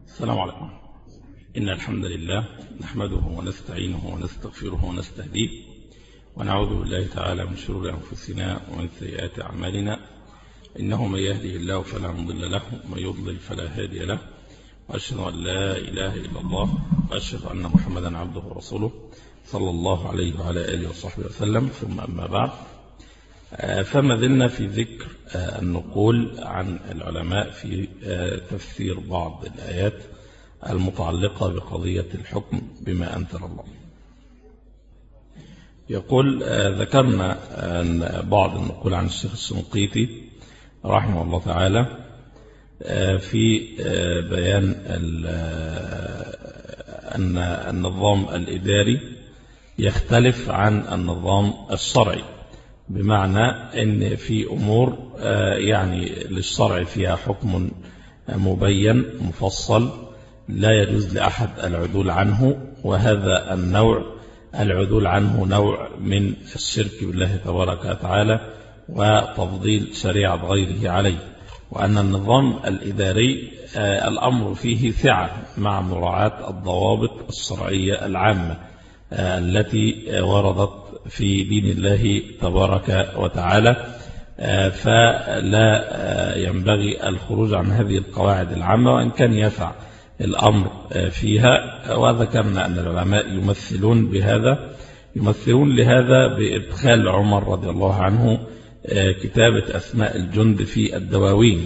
السلام عليكم إن الحمد لله نحمده ونستعينه ونستغفره ونستهديه ونعوذ بالله تعالى من شرور أنفسنا ومن سيئات أعمالنا إنه من يهده الله فلا مضل له ومن يضلل فلا هادي له وأشهد أن لا إله إلا الله وأشهد أن محمدا عبده ورسوله صلى الله عليه وعلى آله وصحبه وسلم ثم أما بعد فما زلنا في ذكر النقول عن العلماء في تفسير بعض الآيات المتعلقة بقضية الحكم بما أنزل الله يقول ذكرنا أن بعض النقول عن الشيخ الشنقيطي رحمه الله تعالى في بيان أن النظام الإداري يختلف عن النظام الشرعي بمعنى أن في أمور يعني للشرع فيها حكم مبين مفصل لا يجوز لأحد العدول عنه وهذا النوع العدول عنه نوع من الشرك بالله تبارك وتعالى وتفضيل شريعة غيره عليه وأن النظام الإداري الأمر فيه سعة مع مراعاة الضوابط الشرعية العامة التي وردت في دين الله تبارك وتعالى فلا ينبغي الخروج عن هذه القواعد العامة وإن كان يسع الأمر فيها وذكرنا أن العلماء يمثلون بهذا يمثلون لهذا بإدخال عمر رضي الله عنه كتابة أسماء الجند في الدواوين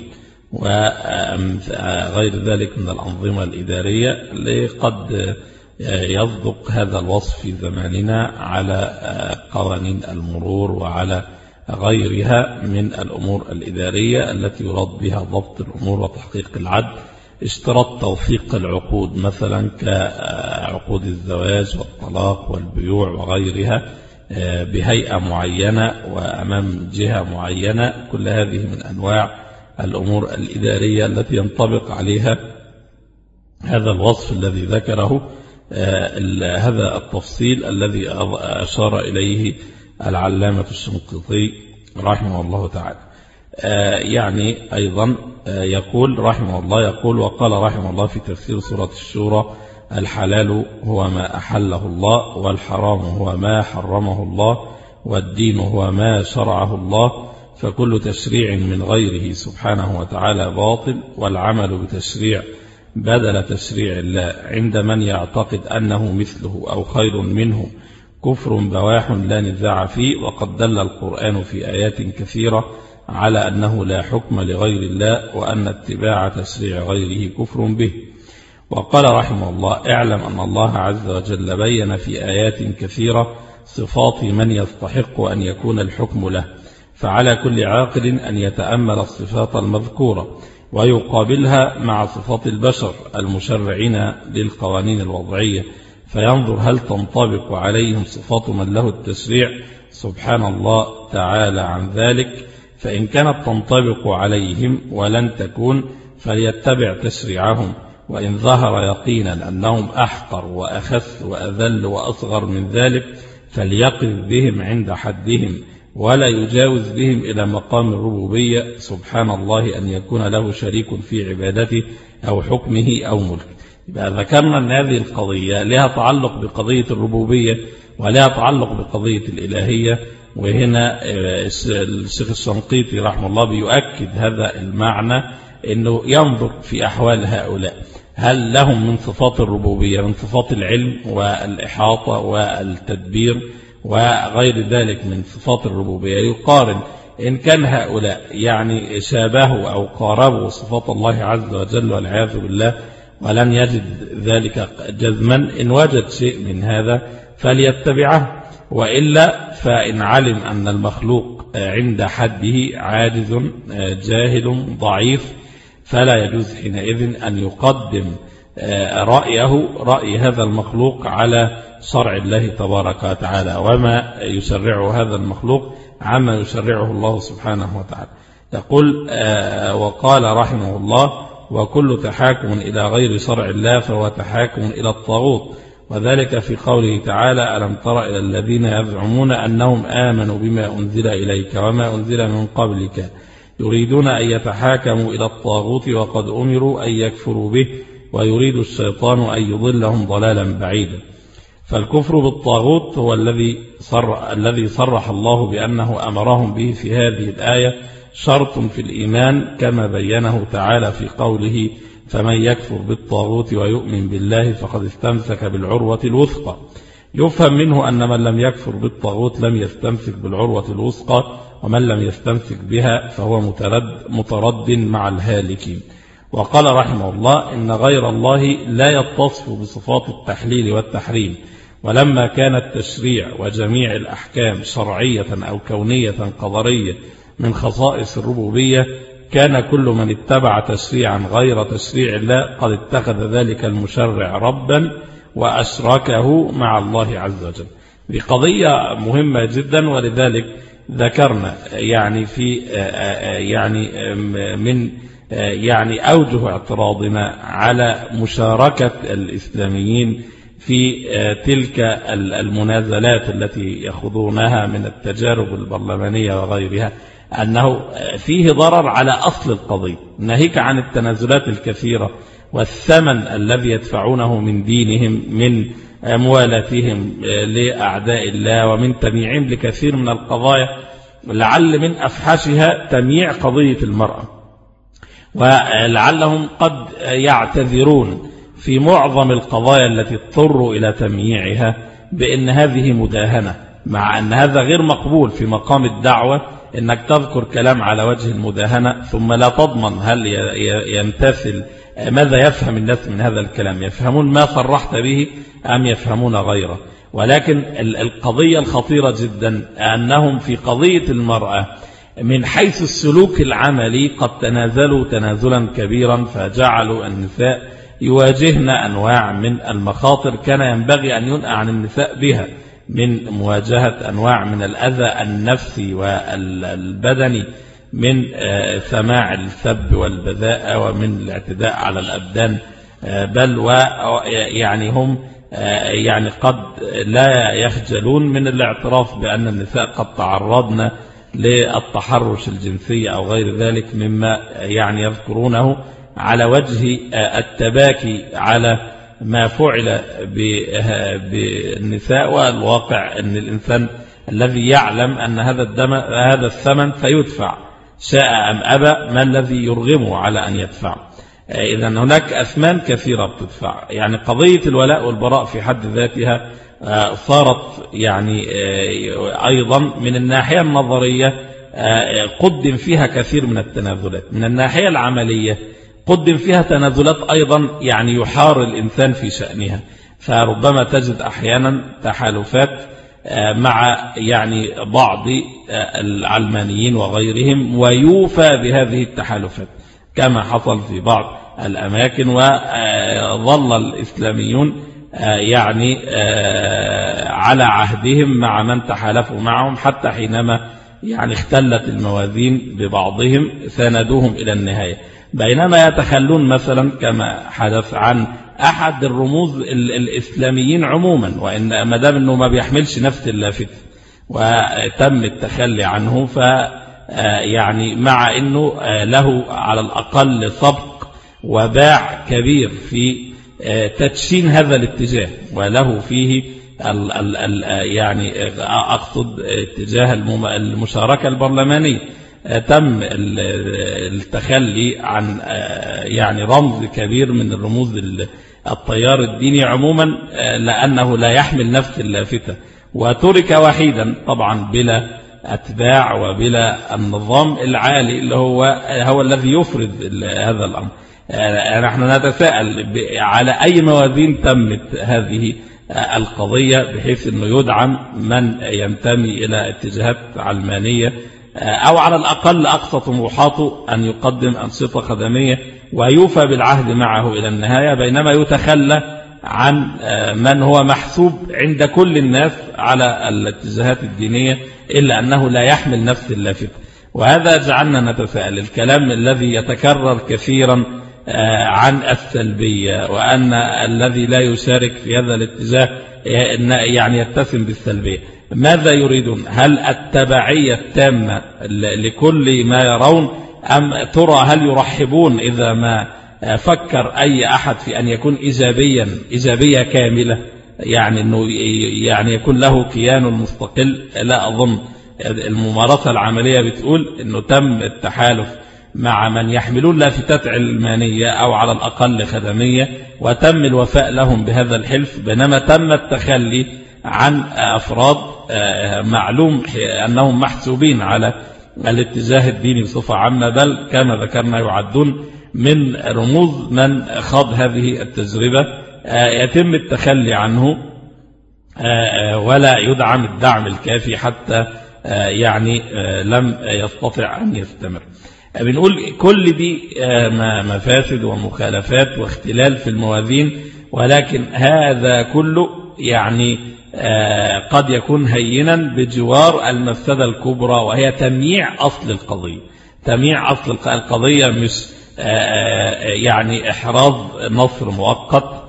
وغير ذلك من الأنظمة الإدارية قد يصدق هذا الوصف في زماننا على قوانين المرور وعلى غيرها من الأمور الإدارية التي يراد بها ضبط الأمور وتحقيق العدل اشتراط توثيق العقود مثلا كعقود الزواج والطلاق والبيوع وغيرها بهيئة معينة وأمام جهة معينة كل هذه من أنواع الأمور الإدارية التي ينطبق عليها هذا الوصف الذي ذكره هذا التفصيل الذي أشار إليه العلامة الشنقيطي رحمه الله تعالى يعني أيضا يقول رحمه الله يقول وقال رحمه الله في تفسير سورة الشورى الحلال هو ما أحله الله والحرام هو ما حرمه الله والدين هو ما شرعه الله فكل تشريع من غيره سبحانه وتعالى باطل والعمل بتشريع بدل تشريع الله عند من يعتقد أنه مثله أو خير منه كفر بواح لا نزاع فيه وقد دل القرآن في آيات كثيرة على أنه لا حكم لغير الله وأن اتباع تشريع غيره كفر به وقال رحمه الله اعلم أن الله عز وجل بين في آيات كثيرة صفات من يستحق أن يكون الحكم له فعلى كل عاقل أن يتأمل الصفات المذكورة ويقابلها مع صفات البشر المشرعين للقوانين الوضعية فينظر هل تنطبق عليهم صفات من له التشريع سبحان الله تعالى عن ذلك فإن كانت تنطبق عليهم ولن تكون فليتبع تشريعهم وإن ظهر يقينا أنهم أحقر وأخف وأذل وأصغر من ذلك فليقف بهم عند حدهم ولا يجاوز بهم إلى مقام الربوبية سبحان الله أن يكون له شريك في عبادته أو حكمه أو ملكه يبقى ذكرنا أن هذه القضية لها تعلق بقضية الربوبية ولها تعلق بقضية الإلهية وهنا الشيخ الشنقيطي رحمه الله بيؤكد هذا المعنى أنه ينظر في أحوال هؤلاء هل لهم من صفات الربوبية من صفات العلم والإحاطة والتدبير وغير ذلك من صفات الربوبية يقارن إن كان هؤلاء يعني شابهوا أو قاربوا صفات الله عز وجل والعياذ بالله ولن يجد ذلك جزما إن وجد شيء من هذا فليتبعه وإلا فإن علم أن المخلوق عند حده عاجز جاهل ضعيف فلا يجوز حينئذ أن يقدم رأيه رأي هذا المخلوق على شرع الله تبارك وتعالى وما يشرعه هذا المخلوق عما يشرعه الله سبحانه وتعالى يقول وقال رحمه الله وكل تحاكم إلى غير شرع الله فهو تحاكم إلى الطاغوت وذلك في قوله تعالى ألم تر إلى الذين يزعمون أنهم آمنوا بما أنزل إليك وما أنزل من قبلك يريدون أن يتحاكموا إلى الطاغوت وقد أمروا أن يكفروا به ويريد الشيطان أن يضلهم ضلالا بعيدا فالكفر بالطاغوت هو الذي صر الذي صرح الله بأنه أمرهم به في هذه الآية شرط في الإيمان كما بينه تعالى في قوله فمن يكفر بالطاغوت ويؤمن بالله فقد استمسك بالعروة الوثقى يفهم منه أن من لم يكفر بالطاغوت لم يستمسك بالعروة الوثقى ومن لم يستمسك بها فهو مترد, مترد مع الهالكين وقال رحمه الله إن غير الله لا يتصف بصفات التحليل والتحريم ولما كان التشريع وجميع الأحكام شرعية أو كونية قدرية من خصائص الربوبية كان كل من اتبع تشريعا غير تشريع الله قد اتخذ ذلك المشرع ربا وأشركه مع الله عز وجل بقضية مهمة جدا ولذلك ذكرنا يعني في يعني من يعني أوجه اعتراضنا على مشاركة الإسلاميين في تلك المنازلات التي يخوضونها من التجارب البرلمانية وغيرها أنه فيه ضرر على أصل القضية ناهيك عن التنازلات الكثيرة والثمن الذي يدفعونه من دينهم من موالاتهم لأعداء الله ومن تمييعهم لكثير من القضايا لعل من أفحشها تمييع قضية المرأة ولعلهم قد يعتذرون في معظم القضايا التي اضطروا إلى تمييعها بأن هذه مداهنة مع أن هذا غير مقبول في مقام الدعوة أنك تذكر كلام على وجه المداهنة ثم لا تضمن هل يمتثل ماذا يفهم الناس من هذا الكلام يفهمون ما صرحت به أم يفهمون غيره ولكن القضية الخطيرة جدا أنهم في قضية المرأة من حيث السلوك العملي قد تنازلوا تنازلا كبيرا فجعلوا النساء يواجهن أنواع من المخاطر كان ينبغي أن ينأى عن النساء بها من مواجهة أنواع من الأذى النفسي والبدني من سماع السب والبذاء ومن الاعتداء على الأبدان بل ويعني هم يعني قد لا يخجلون من الاعتراف بأن النساء قد تعرضن للتحرش الجنسي أو غير ذلك مما يعني يذكرونه على وجه التباكي على ما فعل بالنساء والواقع أن الإنسان الذي يعلم أن هذا الدم هذا الثمن سيدفع شاء أم أبى ما الذي يرغمه على أن يدفع إذا هناك أثمان كثيرة بتدفع يعني قضية الولاء والبراء في حد ذاتها صارت يعني أيضا من الناحية النظرية قدم فيها كثير من التنازلات من الناحية العملية قدم فيها تنازلات أيضا يعني يحار الإنسان في شأنها فربما تجد أحيانا تحالفات مع يعني بعض العلمانيين وغيرهم ويوفى بهذه التحالفات كما حصل في بعض الأماكن وظل الإسلاميون يعني على عهدهم مع من تحالفوا معهم حتى حينما يعني اختلت الموازين ببعضهم ساندوهم إلى النهاية بينما يتخلون مثلا كما حدث عن أحد الرموز الإسلاميين عموما وإن ما دام أنه ما بيحملش نفس اللافت وتم التخلي عنه ف يعني مع أنه له على الأقل سبق وباع كبير في تدشين هذا الاتجاه وله فيه ال ال ال يعني أقصد اتجاه المشاركة البرلمانية تم التخلي عن يعني رمز كبير من الرموز التيار الديني عموما لأنه لا يحمل نفس اللافتة وترك وحيدا طبعا بلا أتباع وبلا النظام العالي اللي هو هو الذي يفرض هذا الأمر نحن نتساءل على أي موازين تمت هذه القضية بحيث أنه يدعم من ينتمي إلى اتجاهات علمانية أو على الأقل أقصى طموحاته أن يقدم أنشطة خدمية ويوفى بالعهد معه إلى النهاية بينما يتخلى عن من هو محسوب عند كل الناس على الاتجاهات الدينية إلا أنه لا يحمل نفس اللافت وهذا جعلنا نتساءل الكلام الذي يتكرر كثيرا عن السلبية وأن الذي لا يشارك في هذا الاتجاه يعني يتسم بالسلبية ماذا يريدون هل التبعية التامة لكل ما يرون أم ترى هل يرحبون إذا ما فكر أي أحد في أن يكون إيجابيا إيجابية كاملة يعني أنه يعني يكون له كيان مستقل لا أظن الممارسة العملية بتقول أنه تم التحالف مع من يحملون لافتات علمانية أو على الأقل خدمية وتم الوفاء لهم بهذا الحلف بينما تم التخلي عن أفراد آه، معلوم أنهم محسوبين على الاتجاه الديني بصفة عامة بل كما ذكرنا يعدون من رموز من خاض هذه التجربة آه، يتم التخلي عنه آه، ولا يدعم الدعم الكافي حتى يعني لم يستطع أن يستمر بنقول كل دي مفاسد ومخالفات واختلال في الموازين ولكن هذا كله يعني آه، قد يكون هينا بجوار المفسدة الكبرى وهي تمييع أصل القضية تمييع أصل القضية مش آه، آه، يعني إحراز نصر مؤقت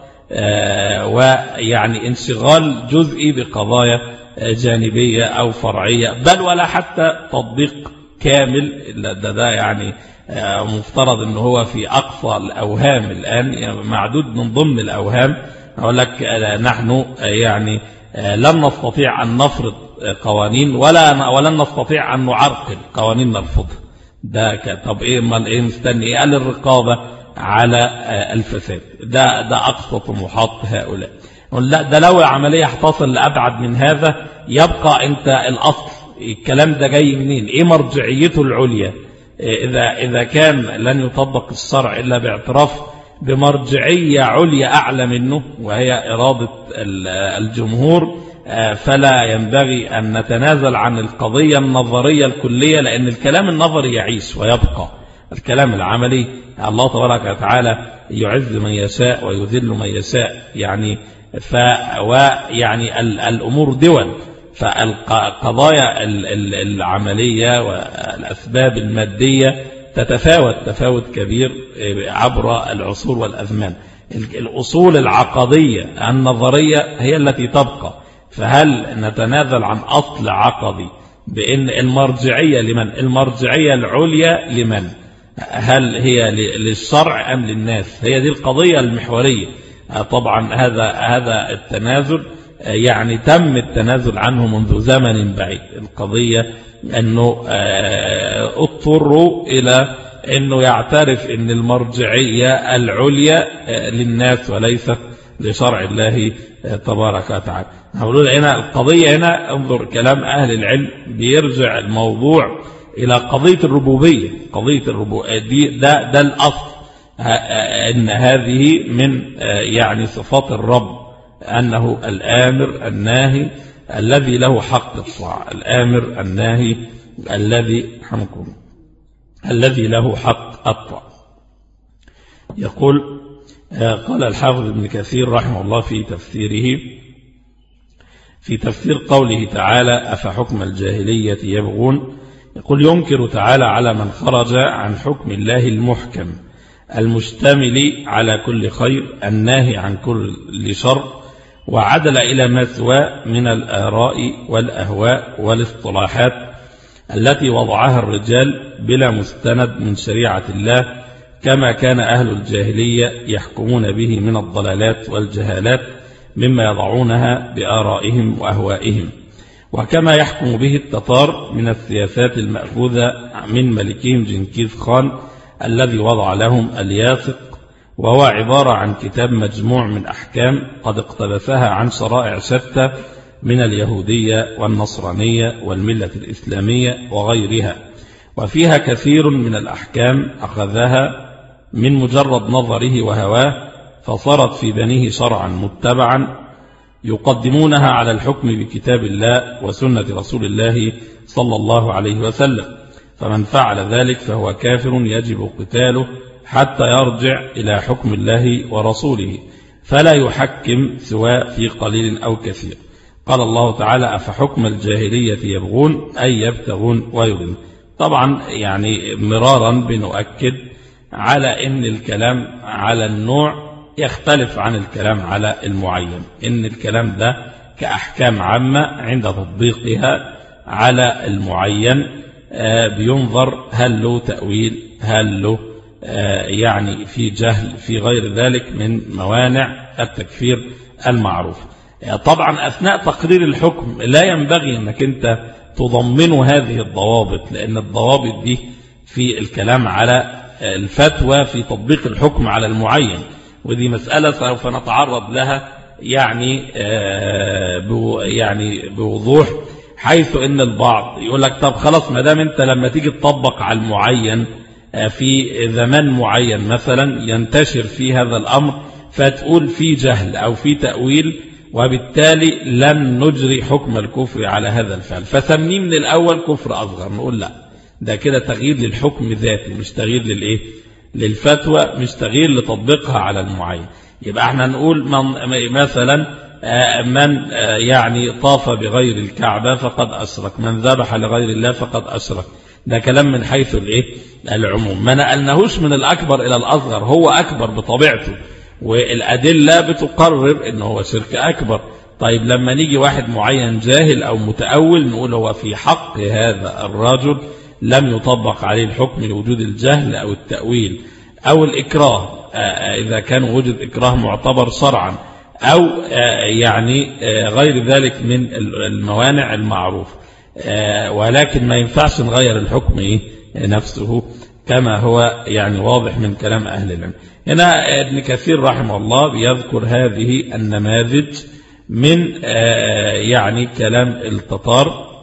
ويعني انشغال جزئي بقضايا جانبية أو فرعية بل ولا حتى تطبيق كامل ده, ده يعني مفترض أنه هو في أقصى الأوهام الآن يعني معدود من ضمن الأوهام أقول لك نحن يعني آه، لن نستطيع أن نفرض قوانين ولا ولن نستطيع أن نعرقل قوانين نرفضها ده طب ايه امال ايه مستني ايه قال الرقابة على آه، الفساد ده ده اقصى طموحات هؤلاء لا ده لو العملية هتصل لأبعد من هذا يبقى انت الأصل الكلام ده جاي منين ايه مرجعيته العليا آه، إذا, إذا كان لن يطبق الشرع إلا باعتراف بمرجعية عليا أعلى منه وهي إرادة الجمهور آه، فلا ينبغي أن نتنازل عن القضية النظرية الكلية لأن الكلام النظري يعيش ويبقى الكلام العملي الله تبارك وتعالى يعز من يشاء ويذل من يشاء يعني ف ويعني الأمور دول فالقضايا العملية والأسباب المادية تتفاوت تفاوت كبير آه، عبر العصور والأزمان الأصول العقدية النظرية هي التي تبقى فهل نتنازل عن أصل عقدي بأن المرجعية لمن المرجعية العليا لمن هل هي للشرع أم للناس هي دي القضية المحورية آه، طبعا هذا هذا التنازل آه، يعني تم التنازل عنه منذ زمن بعيد القضية أنه آه، اضطروا إلى أنه يعترف أن المرجعية العليا آه، للناس وليست لشرع الله آه، تبارك وتعالى هقول هنا القضية هنا انظر كلام أهل العلم بيرجع الموضوع إلى قضية الربوبية قضية الربوبية دي ده, ده الأصل أن هذه من يعني صفات الرب أنه الآمر الناهي الذي له حق الطاعة الآمر الناهي الذي حمكم الذي له حق الطاعة يقول آه، قال الحافظ ابن كثير رحمه الله في تفسيره في تفسير قوله تعالى أفحكم الجاهلية يبغون يقول ينكر تعالى على من خرج عن حكم الله المحكم المشتمل على كل خير الناهي عن كل شر وعدل إلى ما سوى من الآراء والأهواء والاصطلاحات التي وضعها الرجال بلا مستند من شريعة الله كما كان أهل الجاهلية يحكمون به من الضلالات والجهالات مما يضعونها بآرائهم وأهوائهم وكما يحكم به التتار من السياسات المأخوذة من ملكهم جنكيز خان الذي وضع لهم الياسق وهو عبارة عن كتاب مجموع من أحكام قد اقتبسها عن شرائع شتى من اليهودية والنصرانية والملة الإسلامية وغيرها وفيها كثير من الأحكام أخذها من مجرد نظره وهواه فصارت في بنيه شرعا متبعا يقدمونها على الحكم بكتاب الله وسنة رسول الله صلى الله عليه وسلم فمن فعل ذلك فهو كافر يجب قتاله حتى يرجع إلى حكم الله ورسوله فلا يحكم سواء في قليل أو كثير قال الله تعالى أفحكم الجاهلية يبغون أي يبتغون ويبغون طبعا يعني مرارا بنؤكد على أن الكلام على النوع يختلف عن الكلام على المعين إن الكلام ده كأحكام عامة عند تطبيقها على المعين آه، بينظر هل له تأويل هل له يعني في جهل في غير ذلك من موانع التكفير المعروف طبعا أثناء تقرير الحكم لا ينبغي أنك أنت تضمن هذه الضوابط لأن الضوابط دي في الكلام على الفتوى في تطبيق الحكم على المعين ودي مسألة سوف نتعرض لها يعني يعني بوضوح حيث ان البعض يقول لك طب خلاص ما دام انت لما تيجي تطبق على المعين في زمان معين مثلا ينتشر في هذا الامر فتقول في جهل او في تأويل وبالتالي لن نجري حكم الكفر على هذا الفعل فسميه من الاول كفر اصغر نقول لا ده كده تغيير للحكم ذاته مش تغيير للايه للفتوى مش تغيير لتطبيقها على المعين يبقى احنا نقول من مثلا من يعني طاف بغير الكعبة فقد أشرك من ذبح لغير الله فقد أشرك ده كلام من حيث الايه العموم ما نقلناهوش من الأكبر إلى الأصغر هو أكبر بطبيعته والأدلة بتقرر إن هو شرك أكبر طيب لما نيجي واحد معين جاهل أو متأول نقول هو في حق هذا الرجل لم يطبق عليه الحكم لوجود الجهل أو التأويل أو الإكراه إذا كان وجد إكراه معتبر شرعا أو يعني غير ذلك من الموانع المعروف ولكن ما ينفعش نغير الحكم إيه نفسه كما هو يعني واضح من كلام أهل العلم هنا ابن كثير رحمه الله بيذكر هذه النماذج من يعني كلام التتار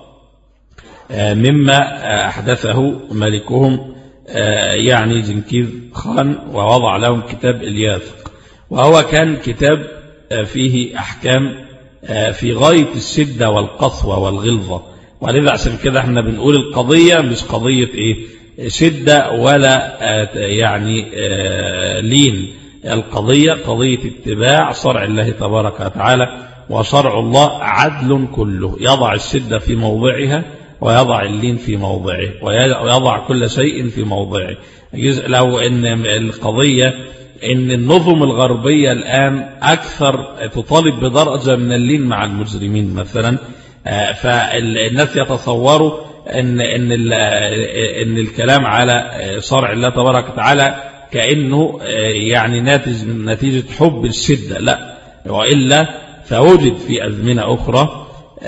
مما أحدثه ملكهم يعني جنكيز خان ووضع لهم كتاب الياثق وهو كان كتاب فيه أحكام في غاية الشدة والقسوة والغلظة ولذا عشان كده احنا بنقول القضية مش قضية ايه شدة ولا يعني لين القضية قضية اتباع شرع الله تبارك وتعالى وشرع الله عدل كله يضع الشدة في موضعها ويضع اللين في موضعه ويضع كل شيء في موضعه لو ان القضية ان النظم الغربية الآن أكثر تطالب بدرجة من اللين مع المجرمين مثلا فالناس يتصوروا ان ان ان الكلام على شرع الله تبارك وتعالى كانه يعني ناتج من نتيجه حب الشده لا والا فوجد في ازمنه اخرى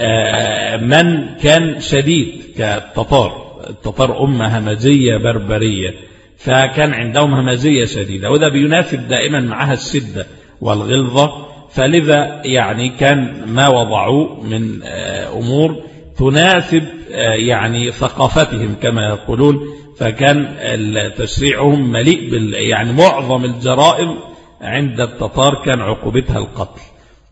من كان شديد كالتتار التتار امه همجيه بربريه فكان عندهم همجيه شديده وده بيناسب دائما معها الشده والغلظه فلذا يعني كان ما وضعوه من امور تناسب يعني ثقافتهم كما يقولون فكان تشريعهم مليء بال يعني معظم الجرائم عند التتار كان عقوبتها القتل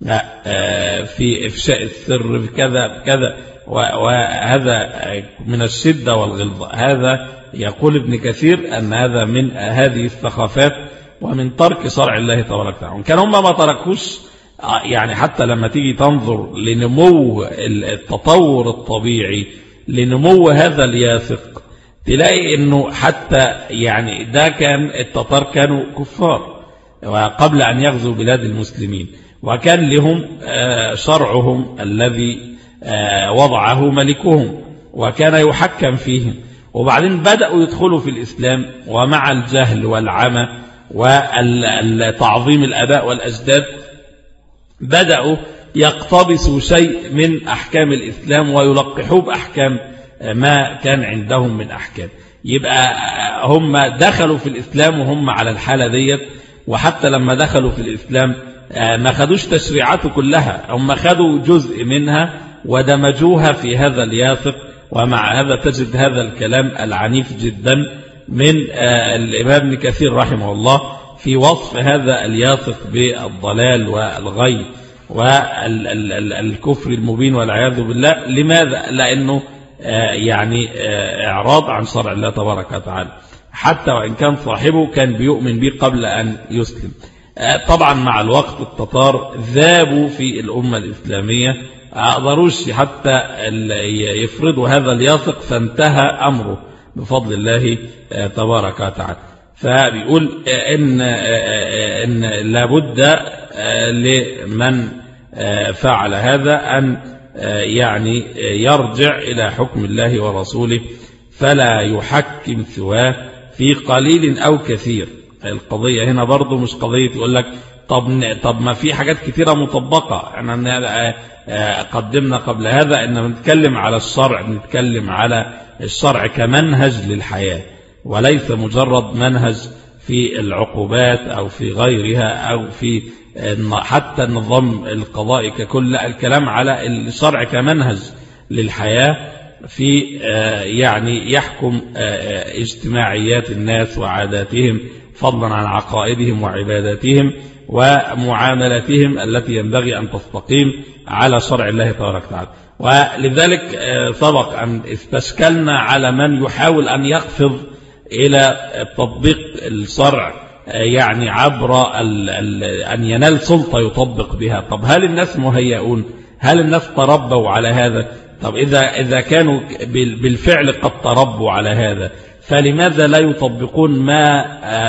في إفشاء السر في كذا كذا وهذا من الشدة والغلظة هذا يقول ابن كثير أن هذا من هذه الثقافات ومن ترك شرع الله تبارك وتعالى وإن كان هم ما تركوش يعني حتى لما تيجي تنظر لنمو التطور الطبيعي لنمو هذا اليافق تلاقي انه حتى يعني ده كان التتار كانوا كفار وقبل ان يغزوا بلاد المسلمين وكان لهم شرعهم الذي وضعه ملكهم وكان يحكم فيهم وبعدين بدأوا يدخلوا في الإسلام ومع الجهل والعمى وتعظيم الأباء والأجداد بدأوا يقتبسوا شيء من أحكام الإسلام ويلقحوه بأحكام ما كان عندهم من أحكام يبقى هم دخلوا في الإسلام وهم على الحالة ديت وحتى لما دخلوا في الإسلام ما خدوش تشريعاته كلها هم خدوا جزء منها ودمجوها في هذا اليافق ومع هذا تجد هذا الكلام العنيف جدا من الإمام ابن كثير رحمه الله في وصف هذا اليافق بالضلال والغي والكفر المبين والعياذ بالله لماذا؟ لأنه يعني إعراض عن شرع الله تبارك وتعالى حتى وإن كان صاحبه كان بيؤمن به قبل أن يسلم طبعا مع الوقت التتار ذابوا في الأمة الإسلامية أقدروش حتى يفرضوا هذا الياثق فانتهى أمره بفضل الله تبارك وتعالى فبيقول إن, إن لابد لمن فعل هذا أن يعني يرجع إلى حكم الله ورسوله فلا يحكم سواه في قليل أو كثير القضية هنا برضو مش قضية يقول لك طب طب ما في حاجات كثيرة مطبقة احنا قدمنا قبل هذا ان نتكلم على الشرع نتكلم على الشرع كمنهج للحياة وليس مجرد منهج في العقوبات أو في غيرها أو في حتى النظام القضائي ككل الكلام على الشرع كمنهج للحياة في يعني يحكم اجتماعيات الناس وعاداتهم فضلا عن عقائدهم وعباداتهم ومعاملتهم التي ينبغي أن تستقيم على شرع الله تبارك وتعالى ولذلك سبق أن استشكلنا على من يحاول أن يقفز إلى تطبيق الشرع يعني عبر ال ال أن ينال سلطة يطبق بها طب هل الناس مهيئون هل الناس تربوا على هذا طب إذا, إذا كانوا بالفعل قد تربوا على هذا فلماذا لا يطبقون ما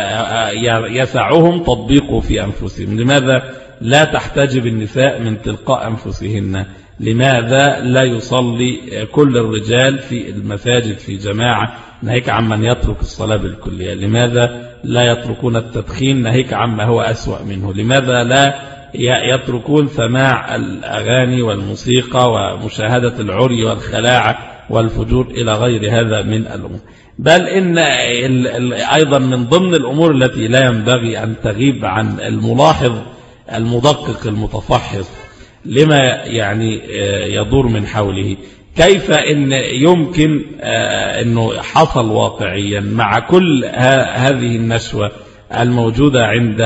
يسعهم تطبيقه في أنفسهم لماذا لا تحتجب النساء من تلقاء أنفسهن لماذا لا يصلي كل الرجال في المساجد في جماعة ناهيك عمن يترك الصلاة بالكلية لماذا لا يتركون التدخين ناهيك عما هو أسوأ منه لماذا لا يتركون سماع الأغاني والموسيقى ومشاهدة العري والخلاعة والفجور إلى غير هذا من الأمور بل إن أيضا من ضمن الأمور التي لا ينبغي أن تغيب عن الملاحظ المدقق المتفحص لما يعني يدور من حوله كيف ان يمكن انه حصل واقعيا مع كل هذه النشوة الموجودة عند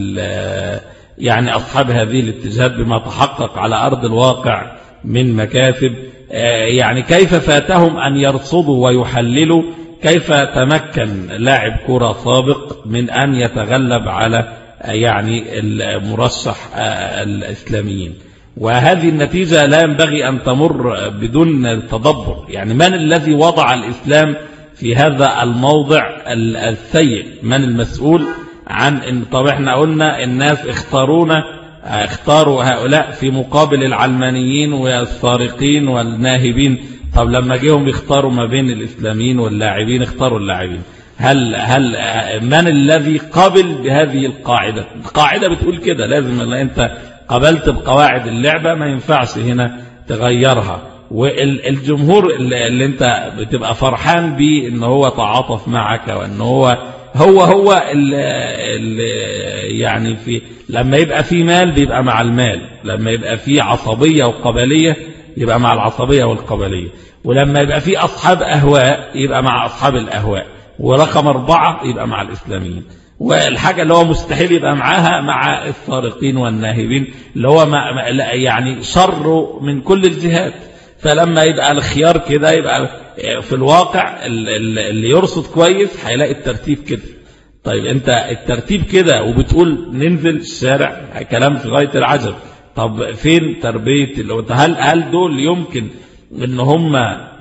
يعني اصحاب هذه الاتجاهات بما تحقق على ارض الواقع من مكاسب يعني كيف فاتهم ان يرصدوا ويحللوا كيف تمكن لاعب كرة سابق من ان يتغلب على يعني المرشح الاسلاميين وهذه النتيجة لا ينبغي أن تمر بدون تدبر يعني من الذي وضع الإسلام في هذا الموضع السيء من المسؤول عن إن طب احنا قلنا الناس اختارونا اختاروا هؤلاء في مقابل العلمانيين والسارقين والناهبين طب لما جيهم يختاروا ما بين الإسلاميين واللاعبين اختاروا اللاعبين هل هل من الذي قبل بهذه القاعدة القاعدة بتقول كده لازم انت قبلت بقواعد اللعبة ما ينفعش هنا تغيرها والجمهور اللي انت بتبقى فرحان بيه ان هو تعاطف معك وان هو هو هو اللي يعني في لما يبقى في مال بيبقى مع المال لما يبقى في عصبية وقبلية يبقى مع العصبية والقبلية ولما يبقى في أصحاب أهواء يبقى مع أصحاب الأهواء ورقم أربعة يبقى مع الإسلاميين والحاجة اللي هو مستحيل يبقى معاها مع السارقين والناهبين اللي هو ما يعني شر من كل الجهات فلما يبقى الخيار كده يبقى في الواقع اللي يرصد كويس هيلاقي الترتيب كده طيب انت الترتيب كده وبتقول ننزل الشارع كلام في غاية العجب طب فين تربية هل هل دول يمكن ان هم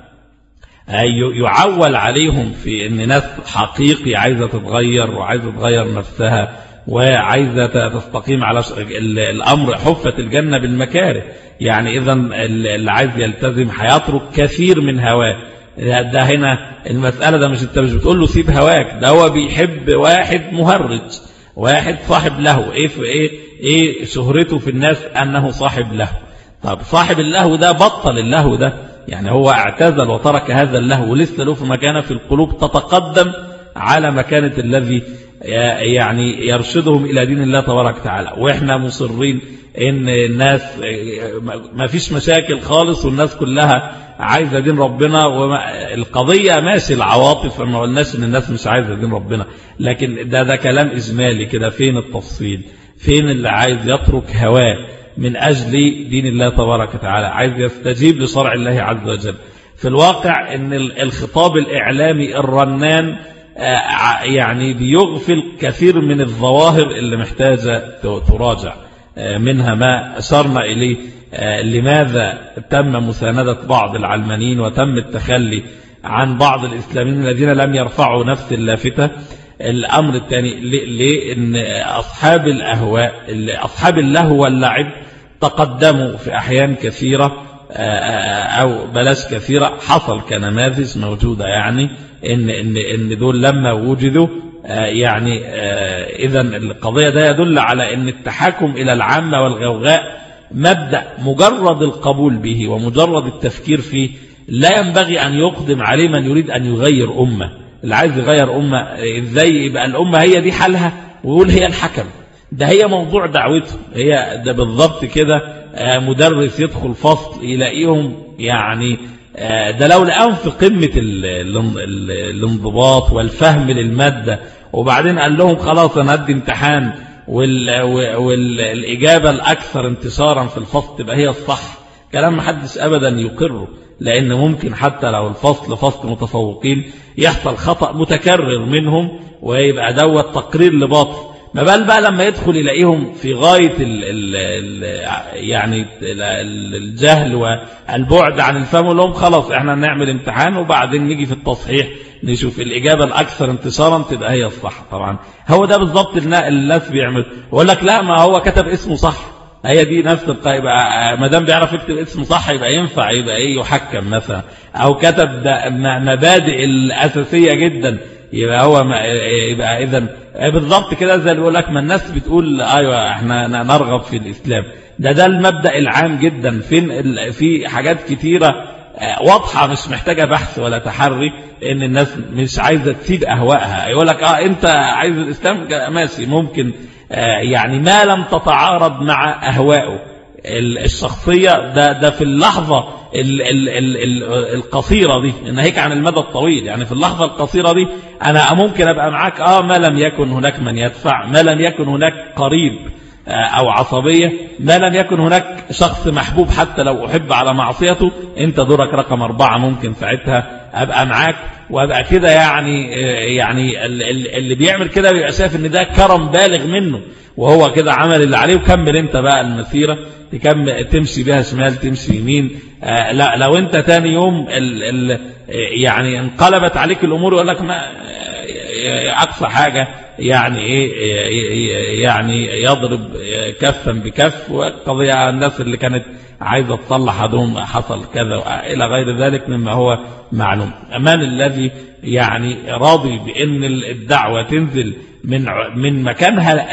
يعول عليهم في ان ناس حقيقي عايزة تتغير وعايزة تغير نفسها وعايزة تستقيم على الأمر حفة الجنة بالمكاره يعني إذا اللي عايز يلتزم هيترك كثير من هواه ده هنا المسألة ده مش انت مش بتقول له سيب هواك ده هو بيحب واحد مهرج واحد صاحب له ايه في ايه ايه شهرته في الناس انه صاحب له طب صاحب اللهو ده بطل اللهو ده يعني هو اعتزل وترك هذا اللهو ولسه له في مكانه في القلوب تتقدم على مكانة الذي يعني يرشدهم إلى دين الله تبارك وتعالى وإحنا مصرين إن الناس ما فيش مشاكل خالص والناس كلها عايزة دين ربنا والقضية ماشي العواطف ما قلناش إن الناس مش عايزة دين ربنا لكن ده ده كلام إجمالي كده فين التفصيل فين اللي عايز يترك هواه من أجل دين الله تبارك وتعالى عايز يستجيب لشرع الله عز وجل في الواقع ان الخطاب الإعلامي الرنان يعني بيغفل كثير من الظواهر اللي محتاجة تراجع منها ما أشرنا إليه لماذا تم مساندة بعض العلمانيين وتم التخلي عن بعض الإسلاميين الذين لم يرفعوا نفس اللافتة الأمر الثاني لأن أصحاب الأهواء أصحاب اللهو واللعب تقدموا في أحيان كثيرة أو بلاش كثيرة حصل كنماذج موجودة يعني إن, إن, إن دول لما وجدوا يعني إذا القضية ده يدل على أن التحاكم إلى العامة والغوغاء مبدأ مجرد القبول به ومجرد التفكير فيه لا ينبغي أن يقدم عليه من يريد أن يغير أمة اللي عايز يغير أمة إزاي يبقى الأمة هي دي حالها ويقول هي الحكم ده هي موضوع دعوته هي ده بالضبط كده مدرس يدخل فصل يلاقيهم يعني ده لو لقاهم في قمة الانضباط والفهم للمادة وبعدين قال لهم خلاص أنا هدي امتحان والإجابة الأكثر انتصارا في الفصل تبقى هي الصح كلام محدش أبدا يقره لأن ممكن حتى لو الفصل فصل متفوقين يحصل خطأ متكرر منهم ويبقى دوت تقرير لباطل ما بال بقى لما يدخل يلاقيهم في غاية ال ال ال يعني الجهل والبعد عن الفهم لهم خلاص احنا نعمل امتحان وبعدين نيجي في التصحيح نشوف الإجابة الأكثر انتصارا تبقى هي الصح طبعا هو ده بالضبط الناس بيعمل يقول لك لا ما هو كتب اسمه صح هي دي نفس يبقى ما دام بيعرف يكتب اسمه صح يبقى ينفع يبقى ايه يحكم مثلا او كتب مبادئ الاساسيه جدا يبقى هو ما يبقى اذا بالضبط كده زي اللي بيقول لك ما الناس بتقول ايوه احنا نرغب في الاسلام ده ده المبدا العام جدا فين في حاجات كتيره واضحه مش محتاجه بحث ولا تحري ان الناس مش عايزه تسيب اهوائها يقول لك اه انت عايز الاسلام ماشي ممكن يعني ما لم تتعارض مع أهوائه الشخصية ده, ده في اللحظة ال ال ال ال القصيرة دي ناهيك عن المدى الطويل يعني في اللحظة القصيرة دي أنا ممكن أبقى معاك آه ما لم يكن هناك من يدفع ما لم يكن هناك قريب أو عصبية ما لم يكن هناك شخص محبوب حتى لو أحب على معصيته أنت دورك رقم أربعة ممكن ساعتها أبقى معاك وأبقى كده يعني يعني اللي بيعمل كده بيبقى شايف ان ده كرم بالغ منه وهو كده عمل اللي عليه وكمل انت بقى المسيرة تكمل تمشي بها شمال تمشي يمين آه لا لو انت تاني يوم ال ال يعني انقلبت عليك الامور يقول لك ما اقصى حاجة يعني ايه يعني يضرب كفا بكف وقضية الناس اللي كانت عايزة تصلح هدوم حصل كذا إلى غير ذلك مما هو معلوم أمان الذي يعني راضي بأن الدعوة تنزل من من مكانها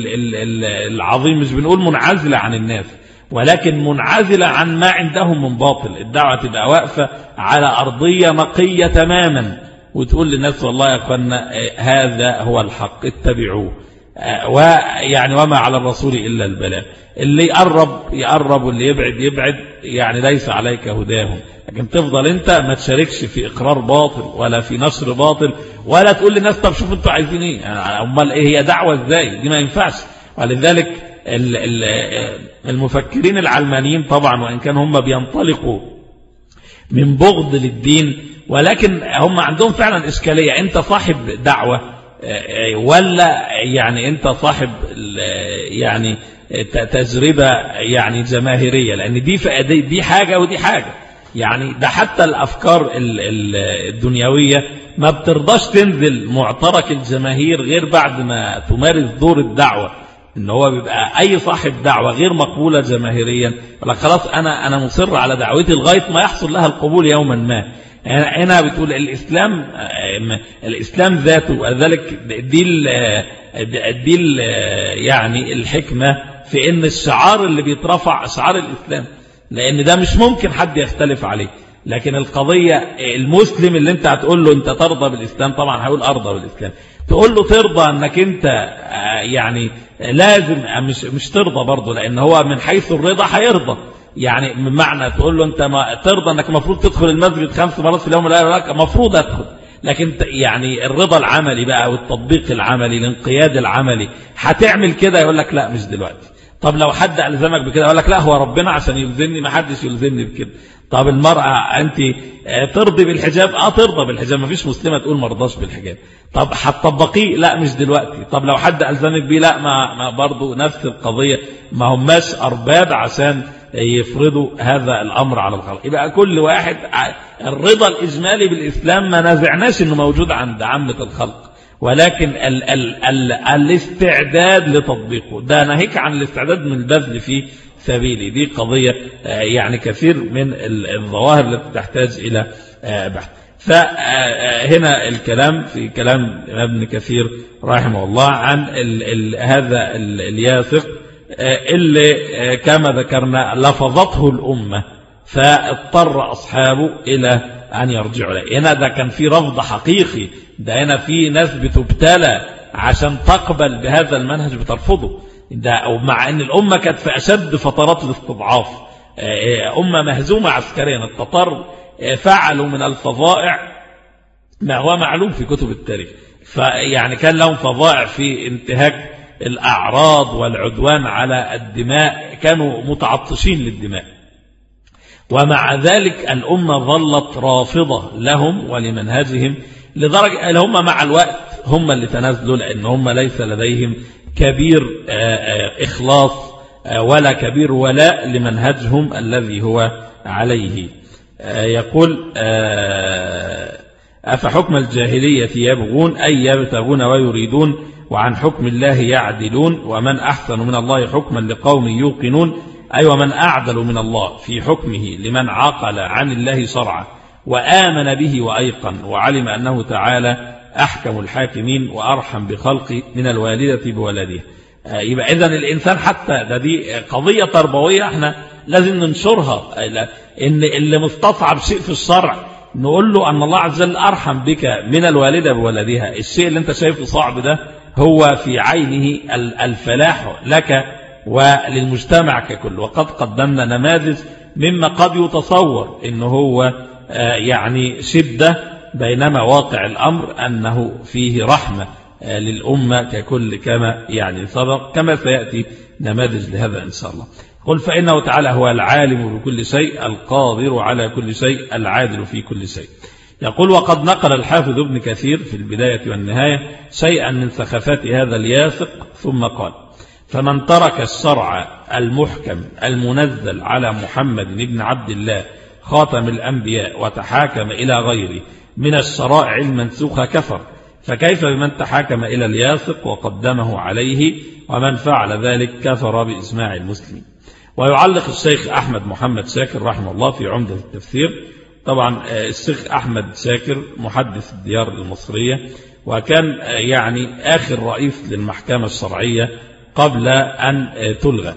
العظيم مش بنقول منعزلة عن الناس ولكن منعزلة عن ما عندهم من باطل الدعوة تبقى واقفة على أرضية نقية تماما وتقول للناس والله يا أخوانا هذا هو الحق اتبعوه ويعني وما على الرسول إلا البلاء اللي يقرب يقرب واللي يبعد يبعد يعني ليس عليك هداهم لكن تفضل انت ما تشاركش في اقرار باطل ولا في نشر باطل ولا تقول للناس طب شوفوا انتوا عايزين ايه يعني امال ايه هي دعوه ازاي دي ما ينفعش ولذلك المفكرين العلمانيين طبعا وان كان هم بينطلقوا من بغض للدين ولكن هم عندهم فعلا اشكاليه انت صاحب دعوه ولا يعني انت صاحب يعني تجربة يعني جماهيرية لأن دي دي حاجة ودي حاجة يعني ده حتى الأفكار الدنيوية ما بترضاش تنزل معترك الجماهير غير بعد ما تمارس دور الدعوة ان هو بيبقى اي صاحب دعوة غير مقبولة جماهيريا لك خلاص انا انا مصر على دعوتي لغاية ما يحصل لها القبول يوما ما هنا بتقول الإسلام الإسلام ذاته وذلك دي ال دي ال يعني الحكمة في ان الشعار اللي بيترفع شعار الإسلام لأن ده مش ممكن حد يختلف عليه لكن القضية المسلم اللي انت هتقول له انت ترضى بالإسلام طبعا هيقول أرضى بالإسلام تقول له ترضى انك انت يعني لازم مش مش ترضى برضه لأن هو من حيث الرضا هيرضى يعني من معنى تقول له انت ما ترضى انك المفروض تدخل المسجد خمس مرات في اليوم لا لك المفروض ادخل لكن يعني الرضا العملي بقى والتطبيق العملي الانقياد العملي هتعمل كده يقول لك لا مش دلوقتي طب لو حد ألزمك بكده يقول لك لا هو ربنا عشان يلزمني ما حدش يلزمني بكده طب المرأة أنت ترضي بالحجاب اه ترضى بالحجاب ما فيش مسلمة تقول ما رضاش بالحجاب طب هتطبقيه لا مش دلوقتي طب لو حد ألزمك بيه لا ما, ما برضو نفس القضية ما هماش أرباب عشان يفرضوا هذا الأمر على الخلق يبقى كل واحد الرضا الإجمالي بالإسلام ما نازعناش أنه موجود عند عامة الخلق ولكن ال ال ال الاستعداد لتطبيقه ده ناهيك عن الاستعداد من البذل في سبيلي دي قضية يعني كثير من الظواهر التي تحتاج إلى بحث فهنا الكلام في كلام ابن كثير رحمه الله عن ال ال هذا ال الياثق اللي كما ذكرنا لفظته الأمة فاضطر أصحابه إلى أن يرجعوا له هنا ده كان في رفض حقيقي ده هنا في ناس بتبتلى عشان تقبل بهذا المنهج بترفضه ده مع أن الأمة كانت في أشد فترات الاستضعاف أمة مهزومة عسكريا التتار فعلوا من الفظائع ما هو معلوم في كتب التاريخ فيعني كان لهم فظائع في انتهاك الأعراض والعدوان على الدماء كانوا متعطشين للدماء ومع ذلك الأمة ظلت رافضة لهم ولمنهجهم لدرجة أن هم مع الوقت هم اللي تنازلوا لأن هم ليس لديهم كبير إخلاص ولا كبير ولاء لمنهجهم الذي هو عليه يقول أفحكم الجاهلية يبغون أي يبتغون ويريدون وعن حكم الله يعدلون ومن أحسن من الله حكما لقوم يوقنون أي ومن أعدل من الله في حكمه لمن عقل عن الله شرعا وآمن به وأيقن وعلم أنه تعالى أحكم الحاكمين وأرحم بخلقه من الوالدة بولده يبقى إذن الإنسان حتى ده دي قضية تربوية احنا لازم ننشرها إن اللي مستصعب شيء في الشرع نقول له أن الله عز وجل أرحم بك من الوالدة بولدها الشيء اللي انت شايفه صعب ده هو في عينه الفلاح لك وللمجتمع ككل وقد قدمنا نماذج مما قد يتصور انه هو يعني شدة بينما واقع الأمر أنه فيه رحمة للأمة ككل كما يعني سبق كما سيأتي نماذج لهذا إن شاء الله قل فإنه تعالى هو العالم بكل شيء القادر على كل شيء العادل في كل شيء يقول وقد نقل الحافظ ابن كثير في البداية والنهاية شيئا من سخافات هذا الياسق ثم قال فمن ترك الشرع المحكم المنزل على محمد بن عبد الله خاتم الأنبياء وتحاكم إلى غيره من الشرائع المنسوخة كفر فكيف بمن تحاكم إلى الياسق وقدمه عليه ومن فعل ذلك كفر بإسماع المسلمين ويعلق الشيخ أحمد محمد شاكر رحمه الله في عمدة التفسير طبعا الشيخ أحمد شاكر محدث الديار المصرية وكان يعني آخر رئيس للمحكمة الشرعية قبل أن تلغى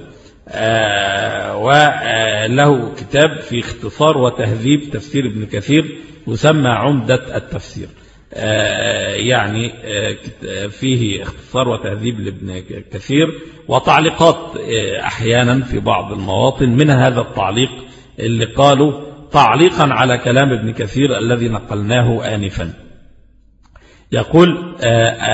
وله كتاب في اختصار وتهذيب تفسير ابن كثير يسمى عمدة التفسير يعني فيه اختصار وتهذيب لابن كثير وتعليقات أحيانا في بعض المواطن من هذا التعليق اللي قالوا تعليقا على كلام ابن كثير الذي نقلناه آنفا يقول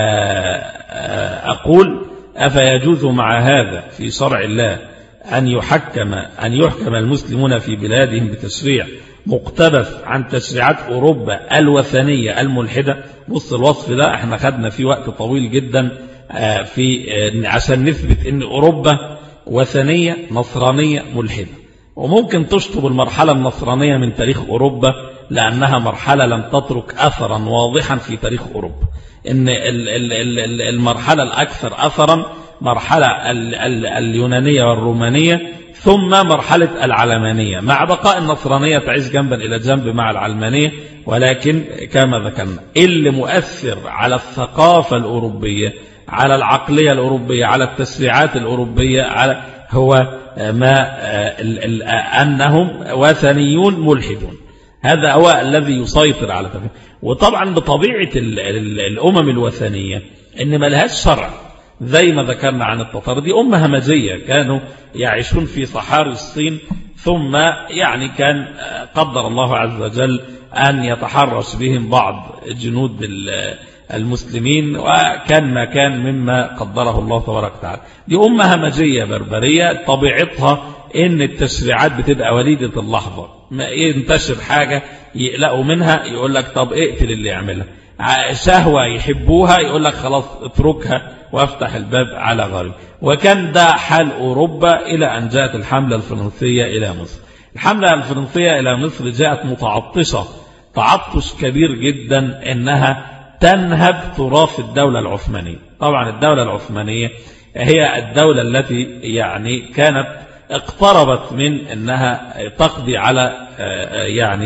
أقول أفيجوز مع هذا في شرع الله أن يحكم أن يحكم المسلمون في بلادهم بتشريع مقتبس عن تشريعات أوروبا الوثنية الملحدة بص الوصف ده احنا خدنا فيه وقت طويل جدا في عشان نثبت ان أوروبا وثنية نصرانية ملحدة وممكن تشطب المرحلة النصرانية من تاريخ أوروبا لأنها مرحلة لم تترك أثرا واضحا في تاريخ أوروبا إن المرحلة الأكثر أثرا مرحلة اليونانية والرومانية ثم مرحلة العلمانية مع بقاء النصرانية تعيش جنبا إلى جنب مع العلمانية ولكن كما ذكرنا اللي مؤثر على الثقافة الأوروبية على العقلية الأوروبية على التشريعات الأوروبية على هو ما أنهم وثنيون ملحدون هذا هو الذي يسيطر على تفكير وطبعا بطبيعة الأمم الوثنية إن ما لهاش شرع زي ما ذكرنا عن التتار دي أمة همجية كانوا يعيشون في صحاري الصين ثم يعني كان قدر الله عز وجل أن يتحرش بهم بعض جنود المسلمين وكان ما كان مما قدره الله تبارك وتعالى دي أمة همجية بربرية طبيعتها إن التشريعات بتبقى وليدة اللحظة ما ينتشر حاجة يقلقوا منها يقول لك طب اقتل اللي يعملها شهوة يحبوها يقول لك خلاص اتركها وافتح الباب على غريب وكان ده حال أوروبا إلى أن جاءت الحملة الفرنسية إلى مصر الحملة الفرنسية إلى مصر جاءت متعطشة تعطش كبير جدا إنها تنهب تراث الدولة العثمانية طبعا الدولة العثمانية هي الدولة التي يعني كانت اقتربت من أنها تقضي على يعني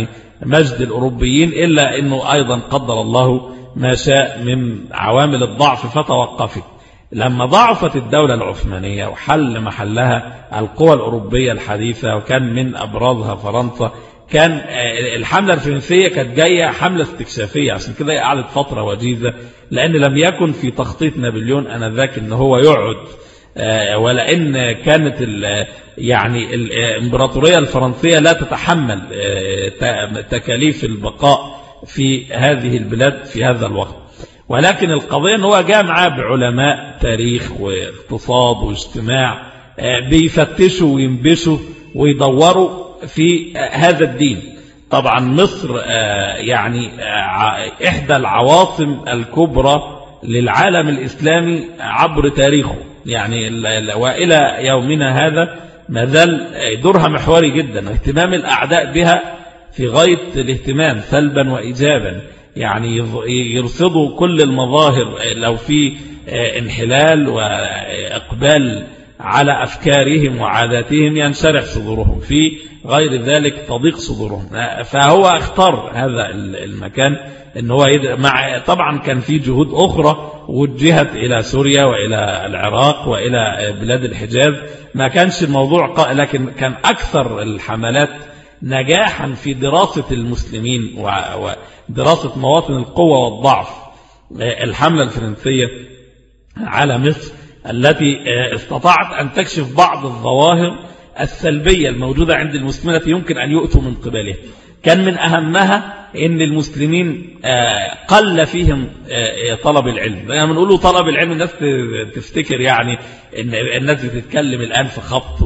مجد الأوروبيين إلا أنه أيضا قدر الله ما شاء من عوامل الضعف فتوقفت لما ضعفت الدولة العثمانية وحل محلها القوى الأوروبية الحديثة وكان من أبرزها فرنسا كان آه، الحملة الفرنسية كانت جاية حملة استكشافية عشان كده قعدت فترة وجيزة لأن لم يكن في تخطيط نابليون أنذاك أن هو يقعد آه، ولأن كانت يعني الإمبراطورية الفرنسية لا تتحمل آه، تكاليف البقاء في هذه البلاد في هذا الوقت ولكن القضية أنه جاء معاه بعلماء تاريخ واقتصاد واجتماع بيفتشوا وينبشوا ويدوروا في هذا الدين طبعا مصر آه، يعني آه، إحدى العواصم الكبرى للعالم الإسلامي عبر تاريخه يعني وإلى يومنا هذا ما زال دورها محوري جدا واهتمام الأعداء بها في غاية الاهتمام سلبا وإيجابا يعني يرصدوا كل المظاهر لو في آه، انحلال وإقبال على أفكارهم وعاداتهم ينشرح صدورهم في غير ذلك تضيق صدورهم فهو اختار هذا المكان ان هو مع طبعا كان في جهود أخرى وجهت إلى سوريا وإلى العراق وإلى بلاد الحجاز ما كانش الموضوع لكن كان أكثر الحملات نجاحا في دراسة المسلمين ودراسة مواطن القوة والضعف الحملة الفرنسية على مصر التي استطاعت أن تكشف بعض الظواهر السلبية الموجودة عند المسلمين التي يمكن أن يؤتوا من قبلها كان من أهمها أن المسلمين آه، قل فيهم آه، طلب العلم لما نقول طلب العلم الناس تفتكر يعني أن الناس بتتكلم الآن في خبط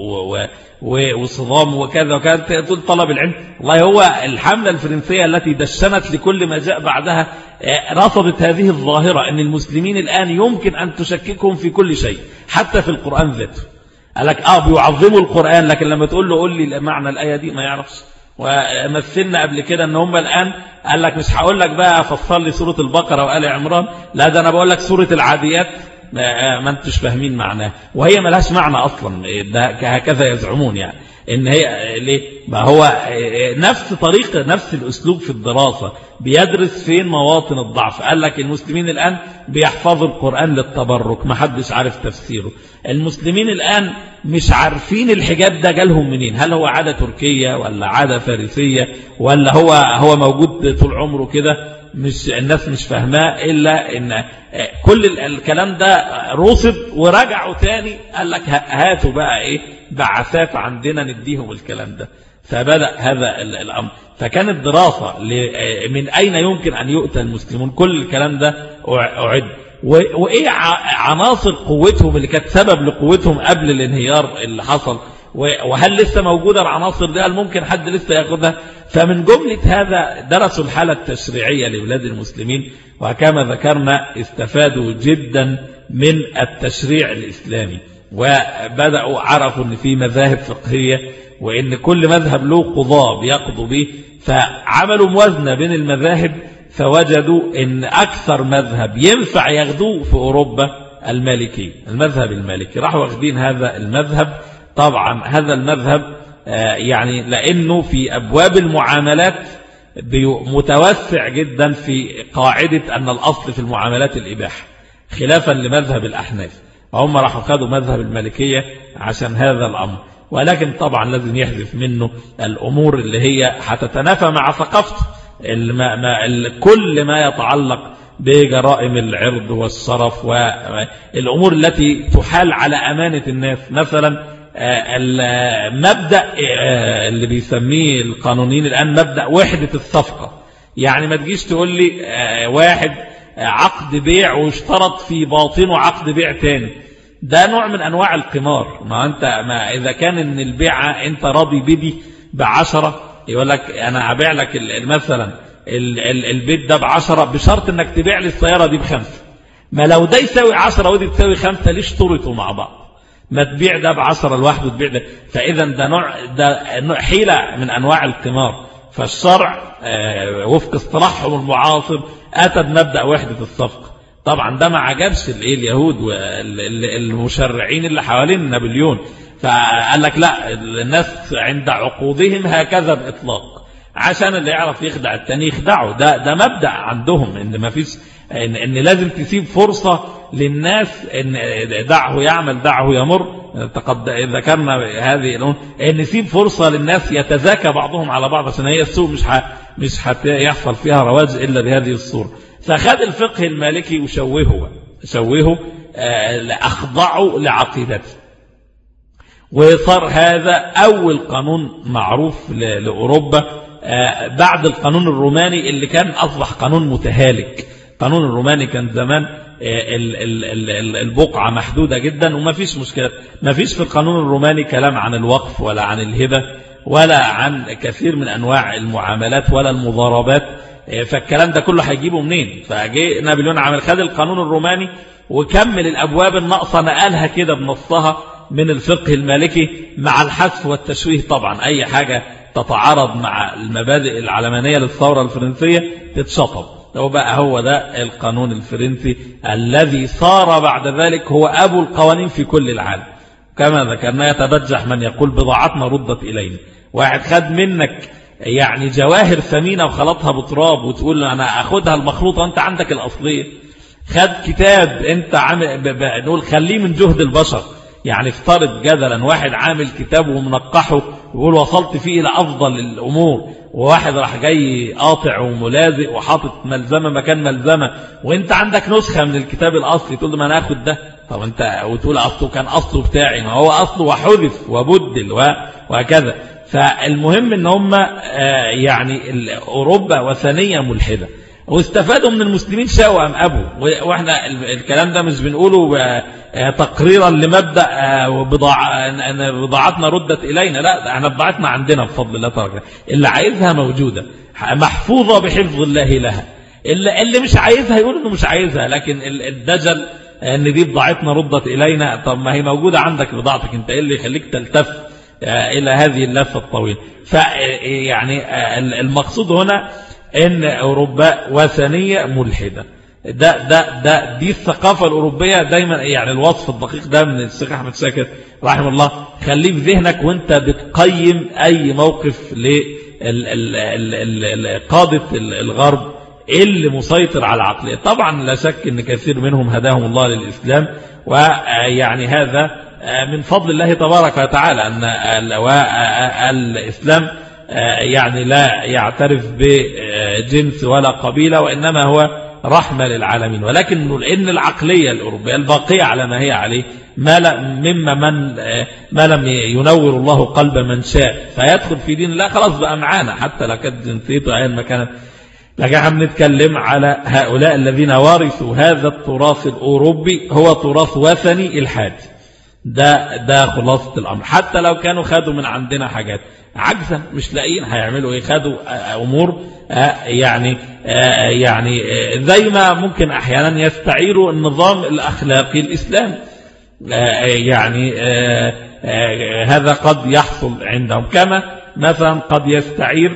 وصدام وكذا وكذا تقول طلب العلم والله هو الحملة الفرنسية التي دشنت لكل ما جاء بعدها آه، رصدت هذه الظاهرة أن المسلمين الآن يمكن أن تشككهم في كل شيء حتى في القرآن ذاته قال لك اه بيعظموا القرآن لكن لما تقول له قول لي معنى الآية دي ما يعرفش ومثلنا قبل كده ان هم الآن قال لك مش هقول لك بقى فصل لي سورة البقرة وآل عمران لا ده انا بقول لك سورة العاديات ما انتش فاهمين معناه وهي ملهاش معنى اصلا ده هكذا يزعمون يعني ان هي ليه ما هو نفس طريقة نفس الاسلوب في الدراسة بيدرس فين مواطن الضعف قال لك المسلمين الآن بيحفظوا القرآن للتبرك ما حدش عارف تفسيره المسلمين الآن مش عارفين الحجاب ده جالهم منين هل هو عادة تركية ولا عادة فارسية ولا هو هو موجود طول عمره كده مش الناس مش فاهماه إلا إن كل الكلام ده رصد ورجعوا تاني قال لك هاتوا بقى إيه بعثات عندنا نديهم الكلام ده فبدأ هذا الأمر فكانت دراسة من أين يمكن أن يؤتى المسلمون كل الكلام ده أعد وإيه عناصر قوتهم اللي كانت سبب لقوتهم قبل الانهيار اللي حصل وهل لسه موجودة العناصر دي هل ممكن حد لسه ياخدها فمن جملة هذا درسوا الحالة التشريعية لبلاد المسلمين وكما ذكرنا استفادوا جدا من التشريع الإسلامي وبدأوا عرفوا أن في مذاهب فقهية وأن كل مذهب له قضاء بيقضوا به فعملوا موازنة بين المذاهب فوجدوا أن أكثر مذهب ينفع ياخدوه في أوروبا المالكي المذهب المالكي راحوا واخدين هذا المذهب طبعا هذا المذهب آه، يعني لأنه في أبواب المعاملات متوسع جدا في قاعدة أن الأصل في المعاملات الإباحة خلافا لمذهب الأحناف وهم راحوا خدوا مذهب المالكية عشان هذا الأمر ولكن طبعا لازم يحذف منه الأمور اللي هي هتتنافى مع ثقافته كل ما يتعلق بجرائم العرض والصرف والأمور التي تحال على أمانة الناس مثلا آه، المبدأ آه، اللي بيسميه القانونيين الآن مبدأ وحدة الصفقة يعني ما تجيش تقول لي آه، واحد عقد بيع واشترط في باطنه عقد بيع تاني ده نوع من أنواع القمار ما أنت ما إذا كان إن البيعة أنت راضي بدي بعشرة يقول لك أنا هبيع لك مثلا البيت ده بعشرة بشرط أنك تبيع لي السيارة دي بخمسة ما لو ده يساوي عشرة ودي تساوي خمسة ليش طرطوا مع بعض ما تبيع ده بعشرة لوحده تبيع ده فإذا ده نوع ده نوع حيلة من أنواع القمار فالشرع آه، وفق اصطلاحهم المعاصر أتى بمبدأ وحدة الصفقة طبعا ده ما عجبش الايه اليهود والمشرعين اللي حوالين نابليون فقال لك لا الناس عند عقودهم هكذا بإطلاق عشان اللي يعرف يخدع التاني يخدعه ده ده مبدأ عندهم ان ما فيش ان, ان لازم تسيب فرصة للناس ان دعه يعمل دعه يمر تقد ذكرنا هذه ان نسيب فرصة للناس يتزاكى بعضهم على بعض عشان هي السوق مش ح... مش هيحصل فيها رواج الا بهذه الصورة فخد الفقه المالكي وشوهه شوهه أخضعه لعقيدته وصار هذا أول قانون معروف لأوروبا بعد القانون الروماني اللي كان أصبح قانون متهالك القانون الروماني كان زمان البقعة محدودة جدا وما فيش مشكلة ما فيش في القانون الروماني كلام عن الوقف ولا عن الهبة ولا عن كثير من أنواع المعاملات ولا المضاربات فالكلام ده كله هيجيبه منين فجي نابليون عمل خد القانون الروماني وكمل الأبواب الناقصة نقلها كده بنصها من الفقه المالكي مع الحذف والتشويه طبعا أي حاجة تتعارض مع المبادئ العلمانية للثورة الفرنسية تتشطب هو بقى هو ده القانون الفرنسي الذي صار بعد ذلك هو أبو القوانين في كل العالم كما ذكرنا يتبجح من يقول بضاعتنا ردت إلينا واحد خد منك يعني جواهر ثمينة وخلطها بتراب وتقول له أنا أخدها المخلوطة وأنت عندك الأصلية خد كتاب أنت عامل نقول خليه من جهد البشر يعني افترض جدلا واحد عامل كتاب ومنقحه ويقول وصلت فيه إلى أفضل الأمور وواحد راح جاي قاطع وملازق وحاطط ملزمة مكان ملزمة وانت عندك نسخة من الكتاب الأصلي تقول له ما أنا أخد ده طب انت وتقول أصله كان أصله بتاعي ما هو أصله وحذف وبدل وهكذا فالمهم ان هم يعني أوروبا وثنية ملحدة واستفادوا من المسلمين شاءوا أم أبوا وإحنا الكلام ده مش بنقوله تقريرا لمبدأ بضاع بضاعتنا ردت إلينا لا احنا بضاعتنا عندنا بفضل الله تعالى اللي عايزها موجودة محفوظة بحفظ الله لها اللي, اللي مش عايزها يقول انه مش عايزها لكن الدجل ان دي بضاعتنا ردت إلينا طب ما هي موجودة عندك بضاعتك انت ايه اللي يخليك تلتف إلى هذه اللفة الطويلة فيعني المقصود هنا ان أوروبا وثنية ملحدة ده ده ده دي الثقافة الأوروبية دايما يعني الوصف الدقيق ده من الشيخ أحمد شاكر رحمه الله خليه في ذهنك وانت بتقيم أي موقف لقادة الغرب اللي مسيطر على العقلية طبعا لا شك ان كثير منهم هداهم الله للإسلام ويعني هذا من فضل الله تبارك وتعالى أن الإسلام يعني لا يعترف بجنس ولا قبيلة وإنما هو رحمة للعالمين ولكن لأن العقلية الأوروبية الباقية على ما هي عليه ما مما من ما لم ينور الله قلب من شاء فيدخل في دين الله خلاص بقى معانا حتى لو كانت جنسيته أيا ما كانت لكن احنا بنتكلم على هؤلاء الذين ورثوا هذا التراث الأوروبي هو تراث وثني الحاج ده ده خلاصة الأمر حتى لو كانوا خدوا من عندنا حاجات عجزا مش لاقيين هيعملوا ايه خدوا أمور يعني يعني زي ما ممكن أحيانا يستعيروا النظام الأخلاقي الإسلامي يعني هذا قد يحصل عندهم كما مثلا قد يستعير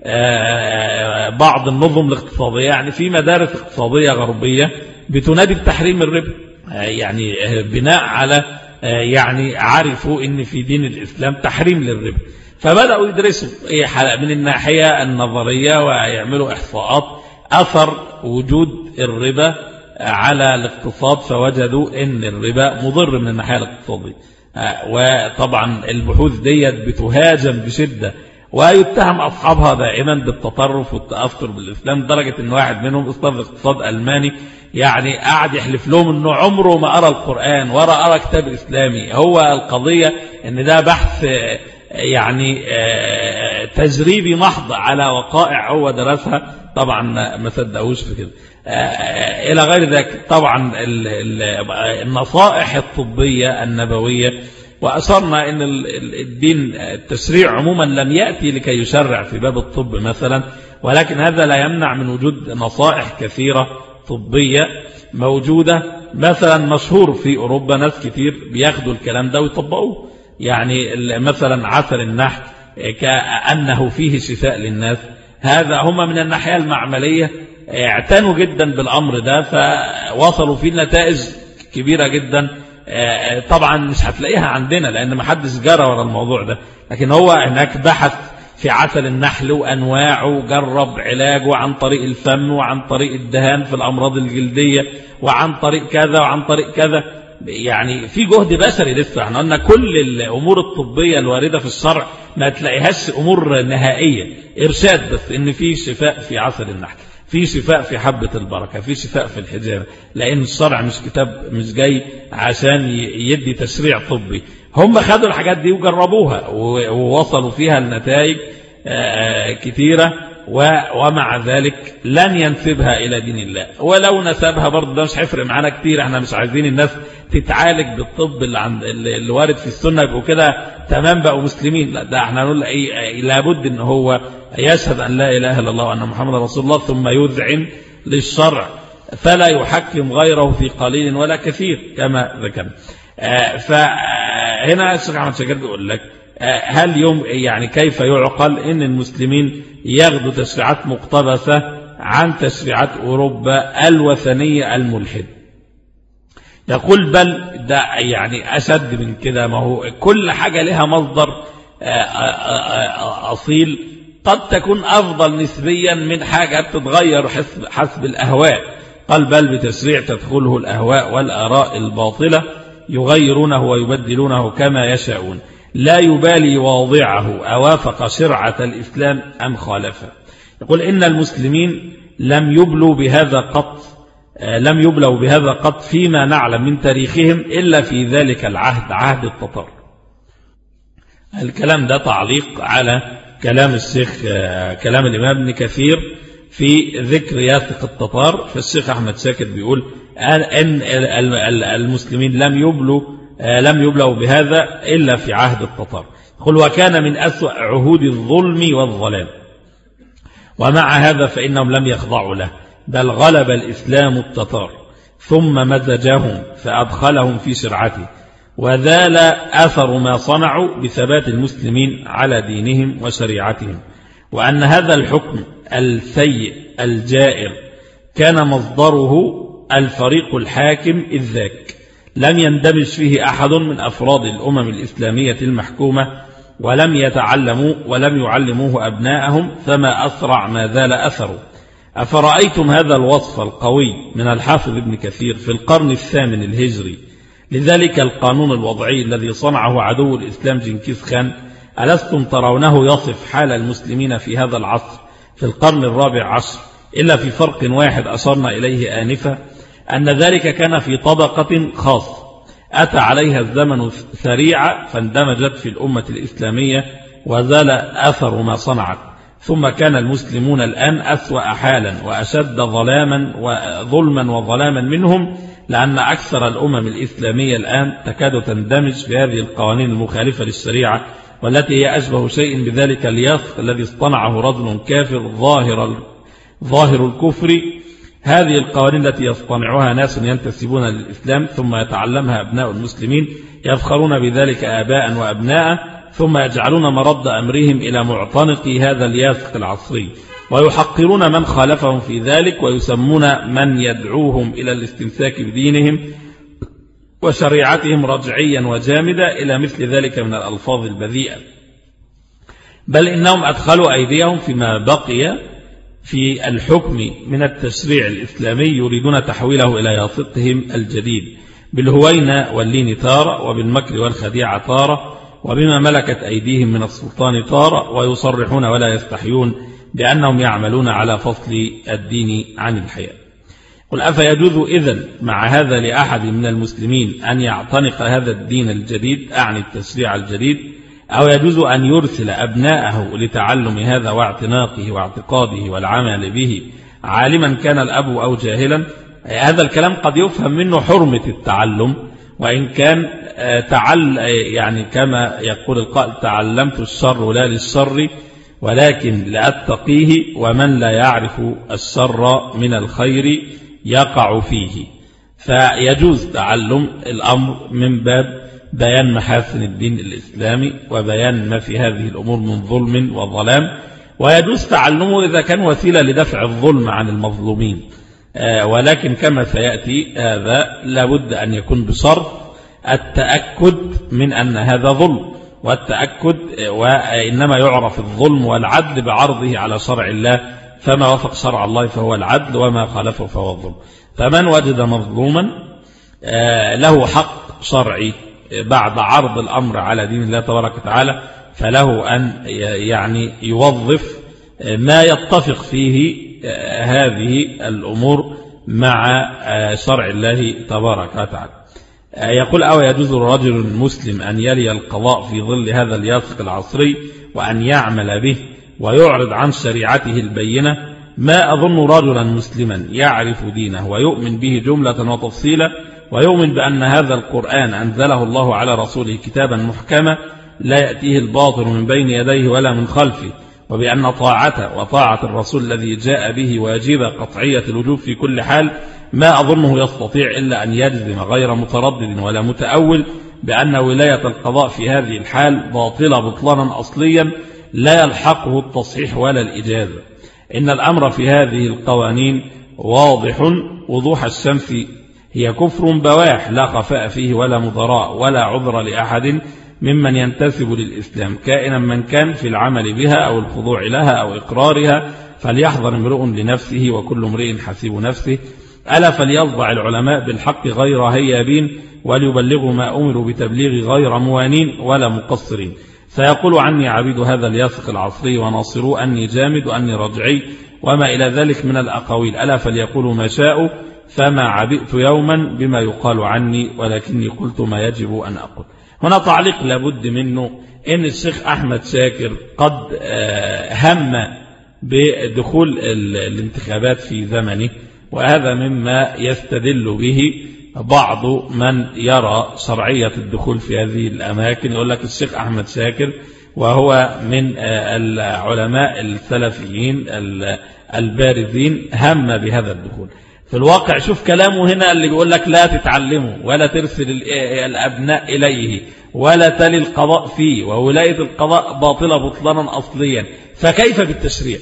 بعض النظم الاقتصادية يعني في مدارس اقتصادية غربية بتنادي بتحريم الربا يعني بناء على يعني عرفوا ان في دين الإسلام تحريم للربا فبدأوا يدرسوا من الناحية النظرية ويعملوا إحصاءات أثر وجود الربا على الاقتصاد فوجدوا ان الربا مضر من الناحية الاقتصادية وطبعا البحوث ديت بتهاجم بشدة ويتهم أصحابها دائما بالتطرف والتأثر بالإسلام لدرجة أن واحد منهم أستاذ اقتصاد ألماني يعني قاعد يحلف لهم أنه عمره ما أرى القرآن ولا أرى كتاب إسلامي هو القضية أن ده بحث يعني تجريبي محض على وقائع هو درسها طبعا ما صدقوش في كده إلى غير ذلك طبعا النصائح الطبية النبوية وأشرنا أن الدين التشريع عموما لم يأتي لكي يشرع في باب الطب مثلا ولكن هذا لا يمنع من وجود نصائح كثيرة طبية موجودة مثلا مشهور في أوروبا ناس كتير بياخدوا الكلام ده ويطبقوه يعني مثلا عسل النحل كأنه فيه شفاء للناس هذا هم من الناحية المعملية اعتنوا جدا بالأمر ده فوصلوا فيه نتائج كبيرة جدا طبعا مش هتلاقيها عندنا لأن ما حدش جرى ورا الموضوع ده لكن هو هناك بحث في عسل النحل وأنواعه جرب علاجه عن طريق الفم وعن طريق الدهان في الأمراض الجلدية وعن طريق كذا وعن طريق كذا يعني في جهد بشري لسه احنا قلنا كل الامور الطبيه الوارده في الشرع ما تلاقيهاش امور نهائيه ارشاد بس ان في شفاء في عسل النحل في شفاء في حبة البركة في شفاء في الحجامة لأن الشرع مش كتاب مش جاي عشان يدي تشريع طبي هم خدوا الحاجات دي وجربوها ووصلوا فيها النتائج كثيرة ومع ذلك لن ينسبها إلى دين الله ولو نسبها برضه ده مش هيفرق معانا كتير احنا مش عايزين الناس تتعالج بالطب اللي, عند اللي وارد في السنة يبقوا كده تمام بقوا مسلمين لا ده احنا نقول ايه لابد ان هو يشهد أن لا إله إلا الله وأن محمد رسول الله ثم يذعن للشرع فلا يحكم غيره في قليل ولا كثير كما ذكرنا فهنا الشيخ أحمد شاكر بيقول لك هل يوم يعني كيف يعقل ان المسلمين ياخدوا تشريعات مقتبسة عن تشريعات أوروبا الوثنية الملحد يقول بل ده يعني أشد من كده ما هو كل حاجة لها مصدر أصيل قد تكون أفضل نسبيا من حاجة تتغير حسب, حسب الأهواء قال بل بتشريع تدخله الأهواء والآراء الباطلة يغيرونه ويبدلونه كما يشاءون لا يبالي واضعه أوافق شرعة الإسلام أم خالفه يقول إن المسلمين لم يبلوا بهذا قط لم يبلوا بهذا قط فيما نعلم من تاريخهم إلا في ذلك العهد عهد التتار الكلام ده تعليق على كلام الشيخ كلام الإمام ابن كثير في ذكر ياسق التتار فالشيخ أحمد شاكر بيقول أن المسلمين لم يبلوا لم يبلغوا بهذا إلا في عهد التتار قل وكان من أسوأ عهود الظلم والظلام ومع هذا فإنهم لم يخضعوا له بل غلب الإسلام التتار ثم مزجهم فأدخلهم في شرعته وذال أثر ما صنعوا بثبات المسلمين على دينهم وشريعتهم وأن هذا الحكم السيء الجائر كان مصدره الفريق الحاكم إذ ذاك لم يندمج فيه أحد من أفراد الأمم الإسلامية المحكومة ولم يتعلموا ولم يعلموه أبناءهم فما أسرع ما زال أثره أفرأيتم هذا الوصف القوي من الحافظ ابن كثير في القرن الثامن الهجري لذلك القانون الوضعي الذي صنعه عدو الإسلام جنكيز خان ألستم ترونه يصف حال المسلمين في هذا العصر في القرن الرابع عشر إلا في فرق واحد أشرنا إليه آنفا أن ذلك كان في طبقة خاصة أتى عليها الزمن سريعا فاندمجت في الأمة الإسلامية وزال أثر ما صنعت ثم كان المسلمون الآن أسوأ حالا وأشد ظلاما وظلما وظلاما منهم لأن أكثر الأمم الإسلامية الآن تكاد تندمج في هذه القوانين المخالفة للشريعة والتي هي أشبه شيء بذلك اليسق الذي اصطنعه رجل كافر ظاهر ظاهر الكفر هذه القوانين التي يصطنعها ناس ينتسبون للإسلام ثم يتعلمها أبناء المسلمين يفخرون بذلك آباء وأبناء ثم يجعلون مرد أمرهم إلى معتنق هذا الياسق العصري ويحقرون من خالفهم في ذلك ويسمون من يدعوهم إلى الاستمساك بدينهم وشريعتهم رجعيا وجامدا إلى مثل ذلك من الألفاظ البذيئة بل إنهم أدخلوا أيديهم فيما بقي في الحكم من التشريع الإسلامي يريدون تحويله إلى ياسطهم الجديد بالهوينة واللين تارة وبالمكر والخديعة تارة وبما ملكت أيديهم من السلطان تارة ويصرحون ولا يستحيون بأنهم يعملون على فصل الدين عن الحياة قل أفيجوز إذن مع هذا لأحد من المسلمين أن يعتنق هذا الدين الجديد أعني التشريع الجديد أو يجوز أن يرسل أبناءه لتعلم هذا واعتناقه واعتقاده والعمل به عالما كان الأب أو جاهلا هذا الكلام قد يفهم منه حرمة التعلم وإن كان تعل يعني كما يقول القائل تعلمت الشر لا للشر ولكن لأتقيه ومن لا يعرف الشر من الخير يقع فيه فيجوز تعلم الأمر من باب بيان محاسن الدين الإسلامي وبيان ما في هذه الأمور من ظلم وظلام ويجوز تعلمه إذا كان وسيلة لدفع الظلم عن المظلومين ولكن كما سيأتي هذا لابد أن يكون بشرط التأكد من أن هذا ظلم والتأكد وإنما يعرف الظلم والعدل بعرضه على شرع الله فما وفق شرع الله فهو العدل وما خالفه فهو الظلم فمن وجد مظلوما آه، له حق شرعي بعد عرض الأمر على دين الله تبارك وتعالى فله أن يعني يوظف ما يتفق فيه آه، هذه الأمور مع آه، شرع الله تبارك وتعالى يقول أو يجوز الرجل المسلم أن يلي القضاء في ظل هذا الياسق العصري وأن يعمل به ويعرض عن شريعته البينة ما أظن رجلا مسلما يعرف دينه ويؤمن به جملة وتفصيلا ويؤمن بأن هذا القرآن أنزله الله على رسوله كتابا محكما لا يأتيه الباطل من بين يديه ولا من خلفه وبأن طاعته وطاعة الرسول الذي جاء به واجبة قطعية الوجوب في كل حال ما أظنه يستطيع إلا أن يجزم غير متردد ولا متأول بأن ولاية القضاء في هذه الحال باطلة بطلانا أصليا لا يلحقه التصحيح ولا الإجازة إن الأمر في هذه القوانين واضح وضوح الشمس هي كفر بواح لا خفاء فيه ولا مضراء ولا عذر لأحد ممن ينتسب للإسلام كائنا من كان في العمل بها أو الخضوع لها أو إقرارها فليحضر امرؤ لنفسه وكل امرئ حسيب نفسه ألا فليصدع العلماء بالحق غير هيابين وليبلغوا ما أمروا بتبليغ غير موانين ولا مقصرين سيقول عني عبيد هذا الياسق العصري وناصروا أني جامد وأني رجعي وما إلى ذلك من الأقاويل ألا فليقولوا ما شاءوا فما عبئت يوما بما يقال عني ولكني قلت ما يجب أن أقول هنا تعليق لابد منه إن الشيخ أحمد شاكر قد آه، هم بدخول الانتخابات في زمنه وهذا مما يستدل به بعض من يرى شرعية الدخول في هذه الأماكن يقول لك الشيخ أحمد شاكر وهو من آه، العلماء السلفيين البارزين هم بهذا الدخول في الواقع شوف كلامه هنا اللي بيقول لك لا تتعلمه ولا ترسل الأبناء إليه ولا تلي القضاء فيه وولاية القضاء باطلة بطلانا أصليا فكيف بالتشريع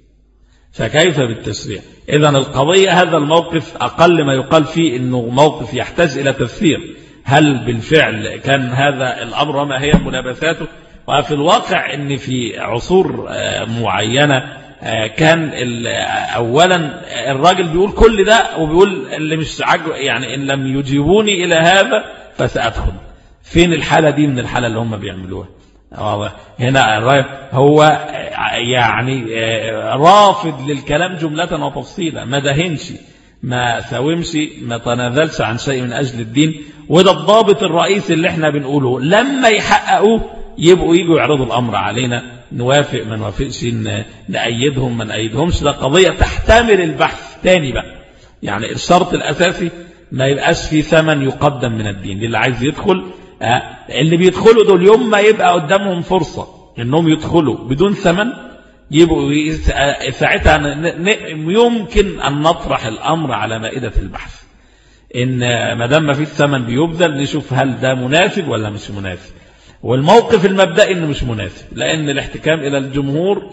فكيف بالتشريع إذا القضية هذا الموقف أقل ما يقال فيه أنه موقف يحتاج إلى تفسير هل بالفعل كان هذا الأمر ما هي ملابساته وفي الواقع أن في عصور آه، معينة آه، كان اولا الراجل بيقول كل ده وبيقول اللي مش عجب يعني ان لم يجيبوني الى هذا فسادخل فين الحاله دي من الحاله اللي هم بيعملوها هنا هو يعني آه، رافض للكلام جملة وتفصيلا ما دهنش ما ساومش ما تنازلش عن شيء من أجل الدين وده الضابط الرئيسي اللي احنا بنقوله لما يحققوه يبقوا يجوا يعرضوا الأمر علينا نوافق ما نوافقش نأيدهم ما نأيدهمش ده قضية تحتمل البحث تاني بقى يعني الشرط الأساسي ما يبقاش في ثمن يقدم من الدين اللي عايز يدخل آه، اللي بيدخلوا دول يوم ما يبقى قدامهم فرصة انهم يدخلوا بدون ثمن يبقوا ساعتها يمكن أن نطرح الأمر على مائدة البحث إن ما دام ما فيش ثمن بيبذل نشوف هل ده مناسب ولا مش مناسب والموقف المبدئي انه مش مناسب لان الاحتكام الى الجمهور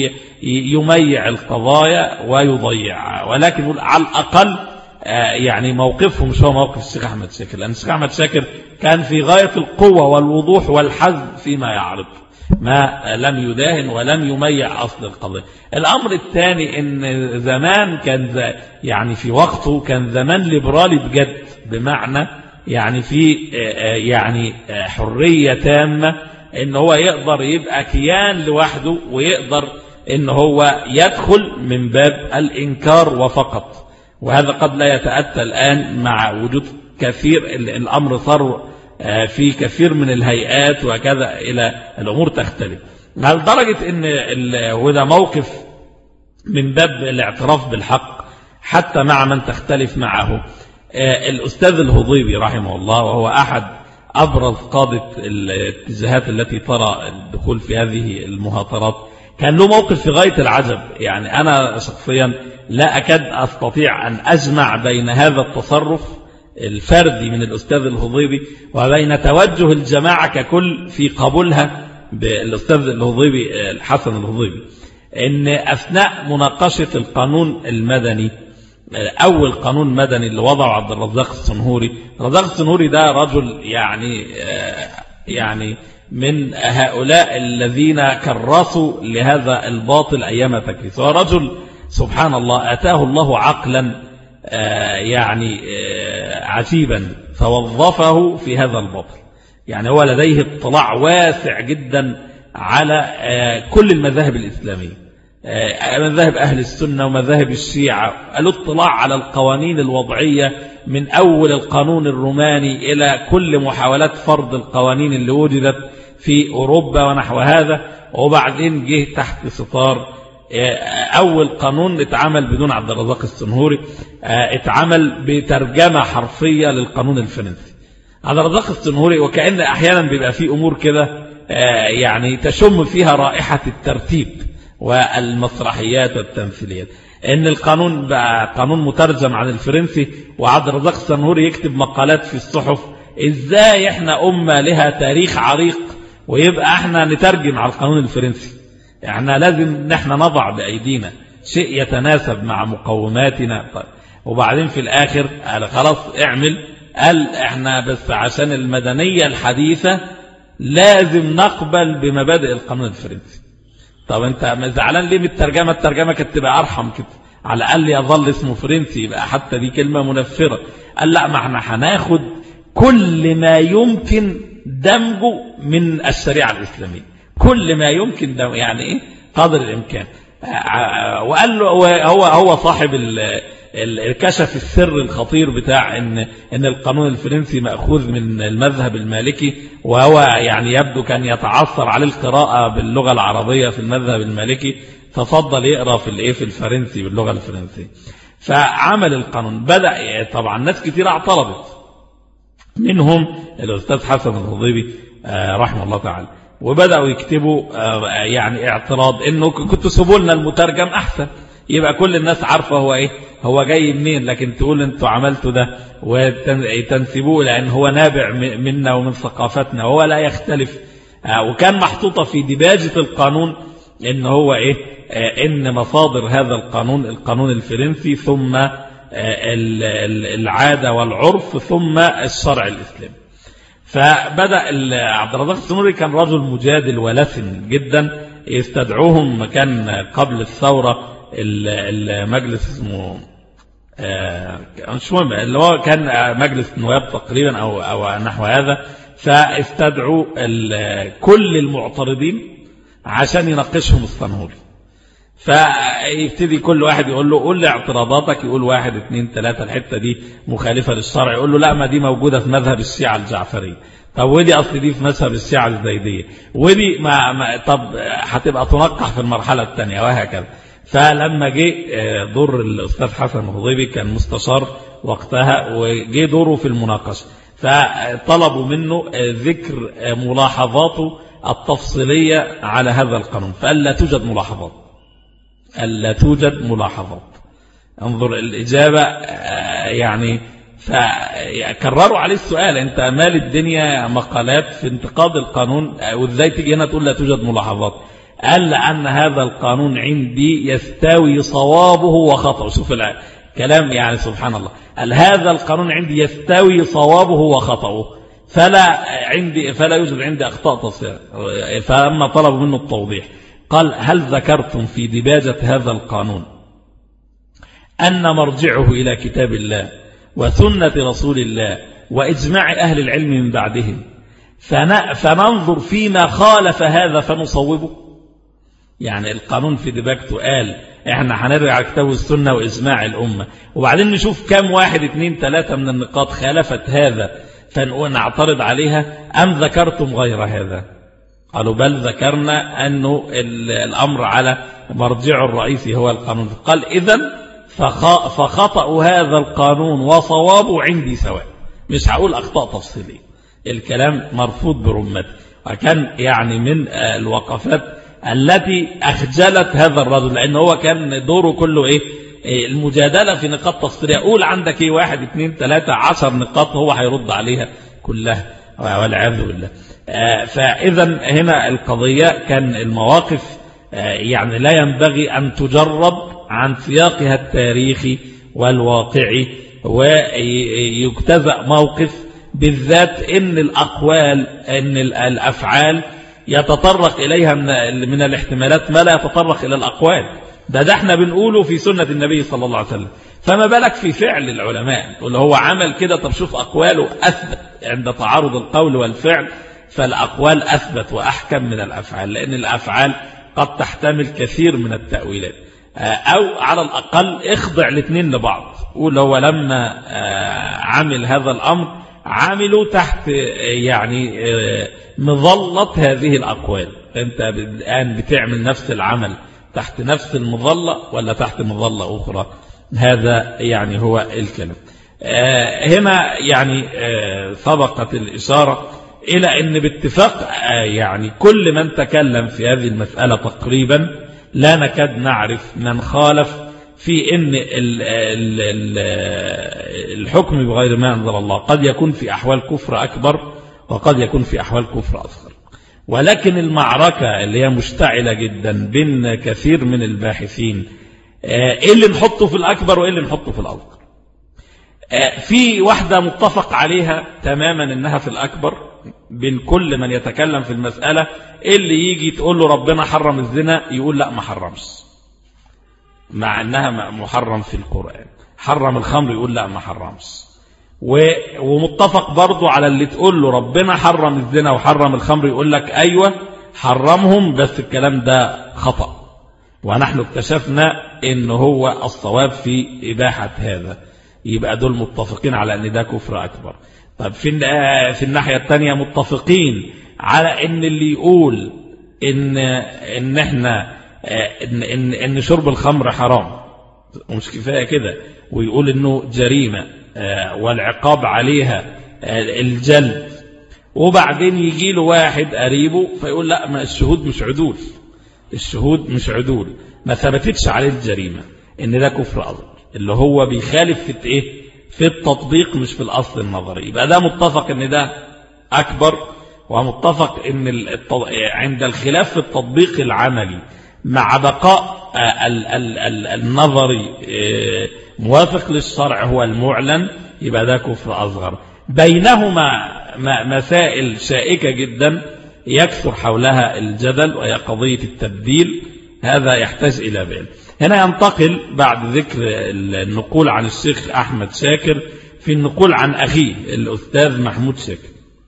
يميع القضايا ويضيعها ولكن على الاقل آه، يعني موقفهم مش هو موقف الشيخ احمد شاكر لان الشيخ احمد شاكر كان في غايه القوه والوضوح والحزم فيما يعرض ما لم يداهن ولم يميع أصل القضية الأمر الثاني أن زمان كان يعني في وقته كان زمان ليبرالي بجد بمعنى يعني في آه، آه، يعني آه، حرية تامة ان هو يقدر يبقى كيان لوحده ويقدر ان هو يدخل من باب الانكار وفقط وهذا قد لا يتأتى الآن مع وجود كثير الأمر صار في كثير من الهيئات وكذا إلى الأمور تختلف لدرجة ان وده موقف من باب الاعتراف بالحق حتى مع من تختلف معه آه، الأستاذ الهضيبي رحمه الله وهو أحد أبرز قادة الاتجاهات التي ترى الدخول في هذه المهاترات كان له موقف في غاية العجب يعني أنا شخصيا لا أكاد أستطيع أن أجمع بين هذا التصرف الفردي من الأستاذ الهضيبي وبين توجه الجماعة ككل في قبولها بالأستاذ الهضيبي الحسن الهضيبي إن أثناء مناقشة القانون المدني أول قانون مدني اللي وضعه عبد الرزاق السنهوري الرزاق السنهوري ده رجل يعني آه، يعني من هؤلاء الذين كرسوا لهذا الباطل أيام تكريس ورجل سبحان الله أتاه الله عقلا آه، يعني آه، عجيبا فوظفه في هذا الباطل يعني هو لديه اطلاع واسع جدا على آه، كل المذاهب الإسلامية مذاهب أهل السنة ومذاهب الشيعة الاطلاع على القوانين الوضعية من أول القانون الروماني إلى كل محاولات فرض القوانين اللي وجدت في أوروبا ونحو هذا وبعدين جه تحت ستار أول قانون اتعمل بدون عبد الرزاق السنهوري اتعمل بترجمة حرفية للقانون الفرنسي عبد الرزاق السنهوري وكأن أحيانا بيبقى فيه أمور كده يعني تشم فيها رائحة الترتيب والمسرحيات والتمثيليات ان القانون بقى قانون مترجم عن الفرنسي وعبد الرزاق السنهوري يكتب مقالات في الصحف ازاي احنا امة لها تاريخ عريق ويبقى احنا نترجم على القانون الفرنسي احنا لازم نحن نضع بايدينا شيء يتناسب مع مقوماتنا طيب وبعدين في الاخر قال خلاص اعمل قال احنا بس عشان المدنية الحديثة لازم نقبل بمبادئ القانون الفرنسي طب انت زعلان ليه من الترجمة الترجمة كانت تبقى ارحم كده على الاقل يظل اسمه فرنسي يبقى حتى دي كلمة منفرة قال لا ما احنا هناخد كل ما يمكن دمجه من الشريعة الإسلامية كل ما يمكن دمجه يعني ايه قدر الامكان وقال له هو هو صاحب كشف السر الخطير بتاع ان ان القانون الفرنسي ماخوذ من المذهب المالكي وهو يعني يبدو كان يتعثر عليه القراءه باللغه العربيه في المذهب المالكي ففضل يقرا في الايه في الفرنسي باللغه الفرنسيه فعمل القانون بدا طبعا ناس كثيره اعترضت منهم الاستاذ حسن الخضيبي رحمه الله تعالى وبداوا يكتبوا يعني اعتراض انه كنتوا سيبوا لنا المترجم احسن يبقى كل الناس عارفه هو ايه هو جاي منين لكن تقول انتوا عملتوا ده وتنسبوه لان هو نابع منا ومن ثقافتنا وهو لا يختلف وكان محطوطة في دباجة القانون ان هو ايه ان مصادر هذا القانون القانون الفرنسي ثم العادة والعرف ثم الشرع الإسلامي فبدأ عبد الرزاق السنوري كان رجل مجادل ولسن جدا يستدعوهم كان قبل الثورة المجلس اسمه مش مهم اللي هو كان مجلس نواب تقريبا أو, أو نحو هذا فاستدعوا كل المعترضين عشان يناقشهم الصنهوري فيبتدي كل واحد يقول له قول لي اعتراضاتك يقول واحد اثنين ثلاثة الحتة دي مخالفة للشرع يقول له لا ما دي موجودة في مذهب الشيعة الجعفرية طب ودي أصل دي في مذهب الشيعة الزيدية ودي ما, ما طب هتبقى تنقح في المرحلة الثانية وهكذا فلما جه دور الأستاذ حسن الخضيبي كان مستشار وقتها وجه دوره في المناقشة فطلبوا منه ذكر ملاحظاته التفصيلية على هذا القانون فقال لا توجد ملاحظات ألا توجد ملاحظات انظر الإجابة يعني فكرروا عليه السؤال انت مال الدنيا مقالات في انتقاد القانون وازاي تيجي هنا تقول لا توجد ملاحظات قال لأن هذا القانون عندي يستوي صوابه وخطأه شوف كلام يعني سبحان الله قال هذا القانون عندي يستوي صوابه وخطأه فلا عندي فلا يوجد عندي أخطاء تصير فأما طلبوا منه التوضيح قال هل ذكرتم في دباجة هذا القانون أن مرجعه إلى كتاب الله وسنة رسول الله وإجماع أهل العلم من بعدهم فننظر فيما خالف هذا فنصوبه يعني القانون في دباجته قال احنا هنرجع كتاب السنة وإجماع الأمة وبعدين نشوف كم واحد اثنين ثلاثة من النقاط خالفت هذا فنعترض عليها أم ذكرتم غير هذا قالوا بل ذكرنا أنه الأمر على مرجع الرئيسي هو القانون قال إذن فخطأ هذا القانون وصوابه عندي سواء مش هقول أخطاء تفصيلية الكلام مرفوض برمته وكان يعني من الوقفات التي أخجلت هذا الرجل لأن هو كان دوره كله إيه المجادلة في نقاط تفصيلية قول عندك إيه واحد اثنين ثلاثة عشر نقاط هو هيرد عليها كلها والعياذ بالله فإذا هنا القضية كان المواقف يعني لا ينبغي أن تجرب عن سياقها التاريخي والواقعي ويجتزأ موقف بالذات ان الأقوال ان الأفعال يتطرق إليها من الاحتمالات ما لا يتطرق إلى الأقوال ده ده احنا بنقوله في سنة النبي صلى الله عليه وسلم فما بالك في فعل العلماء اللي هو عمل كده طب شوف أقواله أثبت عند تعارض القول والفعل فالأقوال أثبت وأحكم من الأفعال لأن الأفعال قد تحتمل كثير من التأويلات أو على الأقل اخضع الاثنين لبعض قول هو لما عمل هذا الأمر عملوا تحت يعني مظلة هذه الأقوال أنت الآن بتعمل نفس العمل تحت نفس المظلة ولا تحت مظلة أخرى هذا يعني هو الكلام هنا يعني سبقت الإشارة إلى أن باتفاق يعني كل من تكلم في هذه المسألة تقريبا لا نكاد نعرف من خالف في أن الحكم بغير ما أنزل الله قد يكون في أحوال كفر أكبر وقد يكون في أحوال كفر أصغر ولكن المعركة اللي هي مشتعلة جدا بين كثير من الباحثين ايه اللي نحطه في الأكبر وايه اللي نحطه في الأصغر في واحدة متفق عليها تماما انها في الأكبر بين كل من يتكلم في المسألة اللي يجي تقول له ربنا حرم الزنا يقول لا ما حرمش مع انها محرم في القرآن حرم الخمر يقول لا ما حرمش ومتفق برضو على اللي تقول له ربنا حرم الزنا وحرم الخمر يقول لك أيوة حرمهم بس الكلام ده خطأ ونحن اكتشفنا ان هو الصواب في إباحة هذا يبقى دول متفقين على ان ده كفر أكبر طب في في الناحية التانية متفقين على ان اللي يقول ان ان احنا ان ان, إن شرب الخمر حرام ومش كفايه كده ويقول انه جريمه والعقاب عليها الجلد وبعدين يجي له واحد قريبه فيقول لا ما الشهود مش عدول الشهود مش عدول ما ثبتتش عليه الجريمة ان ده كفر أصغر اللي هو بيخالف في ايه في التطبيق مش في الأصل النظري يبقى ده متفق ان ده أكبر ومتفق ان التض... عند الخلاف في التطبيق العملي مع بقاء ال... ال... ال... النظري موافق للشرع هو المعلن يبقى ده كفر أصغر بينهما مسائل شائكة جدا يكثر حولها الجدل وهي قضية التبديل هذا يحتاج إلى بال هنا ينتقل بعد ذكر النقول عن الشيخ أحمد شاكر في النقول عن أخيه الأستاذ محمود شاكر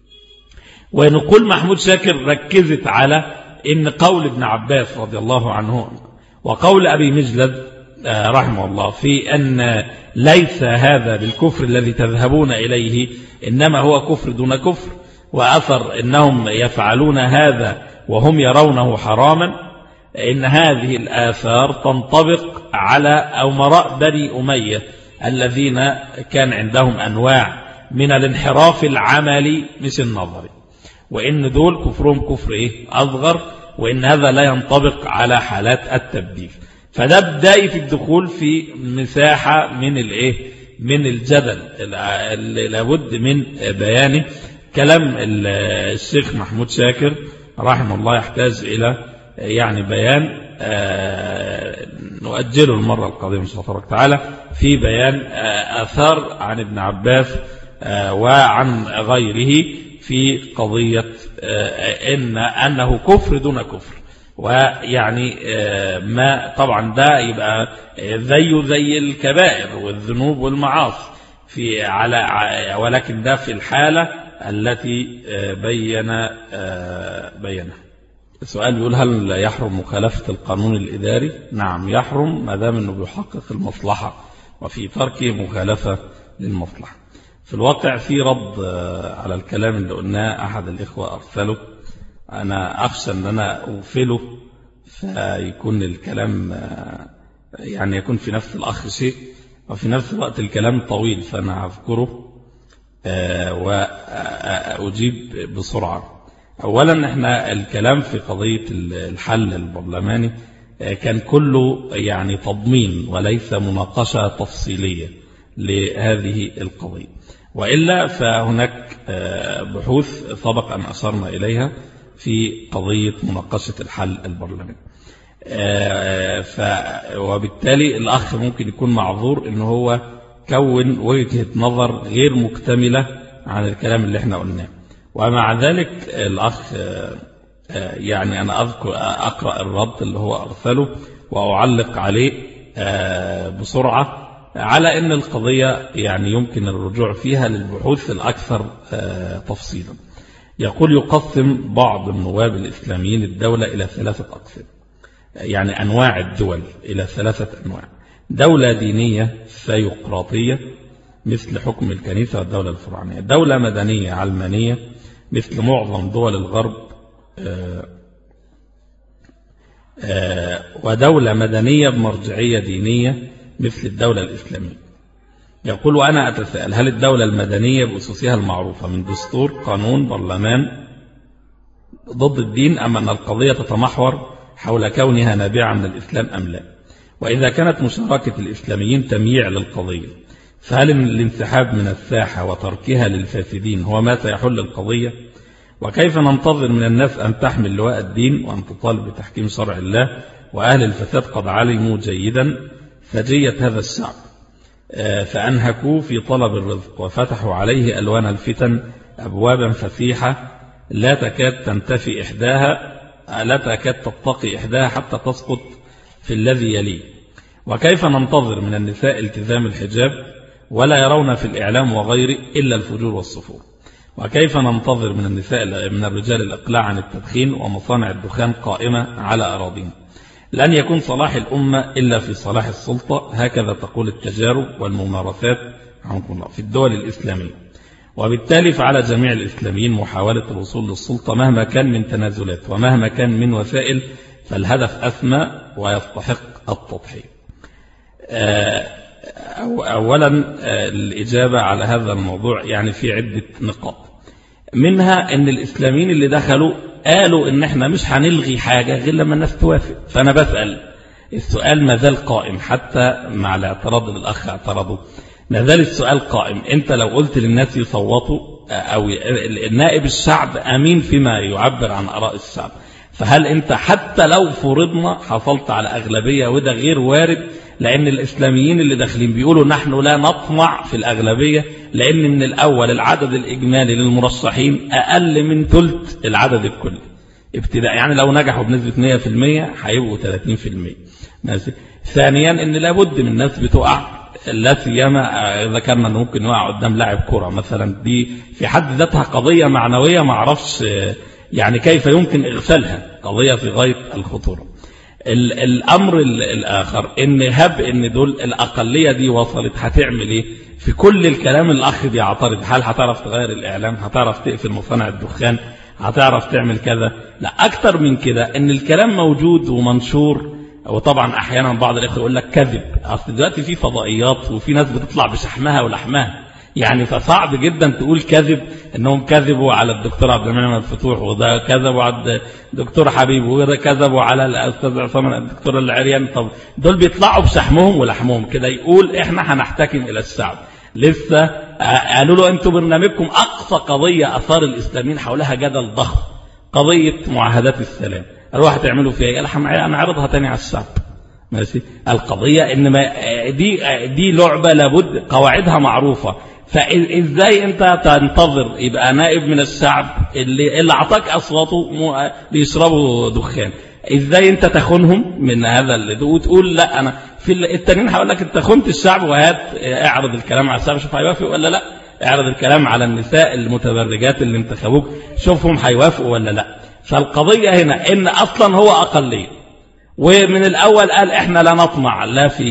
ونقول محمود شاكر ركزت على إن قول ابن عباس رضي الله عنه وقول أبي مجلد رحمه الله في أن ليس هذا بالكفر الذي تذهبون إليه إنما هو كفر دون كفر وأثر إنهم يفعلون هذا وهم يرونه حراما إن هذه الآثار تنطبق على أمراء بني أمية الذين كان عندهم أنواع من الانحراف العملي مش النظري وإن دول كفرهم كفر إيه أصغر وإن هذا لا ينطبق على حالات التبديل فده بداية الدخول في مساحة من الإيه من الجدل اللي لابد من بيانه كلام الشيخ محمود شاكر رحمه الله يحتاج إلى يعني بيان نؤجله المرة القادمة إن شاء الله تعالى في بيان آثار عن ابن عباس وعن غيره في قضية إن أنه كفر دون كفر ويعني ما طبعا ده يبقى زيه زي الكبائر والذنوب والمعاصي في على ولكن ده في الحالة التي بين بينها السؤال بيقول هل يحرم مخالفة القانون الإداري نعم يحرم ما دام أنه بيحقق المصلحة وفي تركه مخالفة للمصلحة في الواقع في رد على الكلام اللي قلناه أحد الإخوة أرسله أنا أخشى أن أنا أغفله فيكون الكلام يعني يكون في نفس الأخ شيء وفي نفس الوقت الكلام طويل فأنا أذكره وأجيب بسرعة أولا احنا الكلام في قضية الحل البرلماني كان كله يعني تضمين وليس مناقشة تفصيلية لهذه القضية وإلا فهناك بحوث سبق أن أشرنا إليها في قضية مناقشة الحل البرلماني ف وبالتالي الأخ ممكن يكون معذور إن هو كون وجهة نظر غير مكتملة عن الكلام اللي احنا قلناه ومع ذلك الأخ يعني أنا أذكر أقرأ الرد اللي هو أرسله وأعلق عليه بسرعة على أن القضية يعني يمكن الرجوع فيها للبحوث الأكثر تفصيلا يقول يقسم بعض النواب الإسلاميين الدولة إلى ثلاثة أقسام يعني أنواع الدول إلى ثلاثة أنواع دولة دينية ثيوقراطية مثل حكم الكنيسة والدولة الفرعونية دولة مدنية علمانية مثل معظم دول الغرب ودولة مدنية بمرجعية دينية مثل الدولة الإسلامية يقول وأنا أتساءل هل الدولة المدنية بأسسها المعروفة من دستور قانون برلمان ضد الدين أم أن القضية تتمحور حول كونها نابعة من الإسلام أم لا وإذا كانت مشاركة الإسلاميين تمييع للقضية فهل الانسحاب من الساحة وتركها للفاسدين هو ما سيحل القضية وكيف ننتظر من الناس أن تحمل لواء الدين وأن تطالب بتحكيم شرع الله وأهل الفساد قد علموا جيدا فجية هذا الشعب فأنهكوا في طلب الرزق وفتحوا عليه ألوان الفتن أبوابا فسيحة لا تكاد تنتفي إحداها لا تكاد تتقي إحداها حتى تسقط في الذي يليه وكيف ننتظر من النساء التزام الحجاب ولا يرون في الإعلام وغيره إلا الفجور والصفور وكيف ننتظر من النساء من الرجال الإقلاع عن التدخين ومصانع الدخان قائمة على أراضين لن يكون صلاح الأمة إلا في صلاح السلطة هكذا تقول التجارب والممارسات في الدول الإسلامية وبالتالي فعلى جميع الإسلاميين محاولة الوصول للسلطة مهما كان من تنازلات ومهما كان من وسائل فالهدف أسمى ويستحق التضحية أولا الإجابة على هذا الموضوع يعني في عدة نقاط منها أن الإسلاميين اللي دخلوا قالوا ان احنا مش هنلغي حاجة غير لما الناس توافق فانا بسأل السؤال ما زال قائم حتى مع الاعتراض اللي الاخ اعترضه ما زال السؤال قائم انت لو قلت للناس يصوتوا او النائب الشعب امين فيما يعبر عن اراء الشعب فهل انت حتى لو فرضنا حصلت على اغلبية وده غير وارد لان الاسلاميين اللي داخلين بيقولوا نحن لا نطمع في الاغلبية لان من الاول العدد الاجمالي للمرشحين اقل من ثلث العدد الكلي ابتداء يعني لو نجحوا بنسبة 100% هيبقوا 30% ماشي ثانيا ان لابد من ناس بتقع لا سيما ذكرنا انه ممكن يقع قدام لاعب كرة مثلا دي في حد ذاتها قضية معنوية ما اعرفش يعني كيف يمكن اغفالها قضية في غاية الخطورة الامر الاخر ان هب ان دول الاقلية دي وصلت هتعمل ايه في كل الكلام الاخ بيعترض هل هتعرف تغير الاعلام هتعرف تقفل مصانع الدخان هتعرف تعمل كذا لا اكتر من كده ان الكلام موجود ومنشور وطبعا احيانا بعض الاخوه يقول لك كذب اصل دلوقتي في فضائيات وفي ناس بتطلع بشحمها ولحمها يعني فصعب جدا تقول كذب انهم كذبوا على الدكتور عبد المنعم الفتوح وده كذبوا على الدكتور حبيب وده كذبوا على الاستاذ عصام الدكتور العريان طب دول بيطلعوا بشحمهم ولحمهم كده يقول احنا هنحتكم الى الشعب لسه قالوا له انتوا برنامجكم اقصى قضيه اثار الاسلاميين حولها جدل ضخم قضيه معاهدات السلام قالوا هتعملوا فيها ايه قال هنعرضها تاني على الشعب ماشي القضيه ان ما دي دي لعبه لابد قواعدها معروفه فازاي انت تنتظر يبقى نائب من الشعب اللي اللي اعطاك اصواته بيشربوا دخان ازاي انت تخونهم من هذا اللي وتقول لا انا في التانيين هقول لك انت خنت الشعب وهات اعرض الكلام على الشعب شوف هيوافق ولا لا اعرض الكلام على النساء المتبرجات اللي انتخبوك شوفهم هيوافقوا ولا لا فالقضيه هنا ان اصلا هو اقليه ومن الاول قال احنا لا نطمع لا في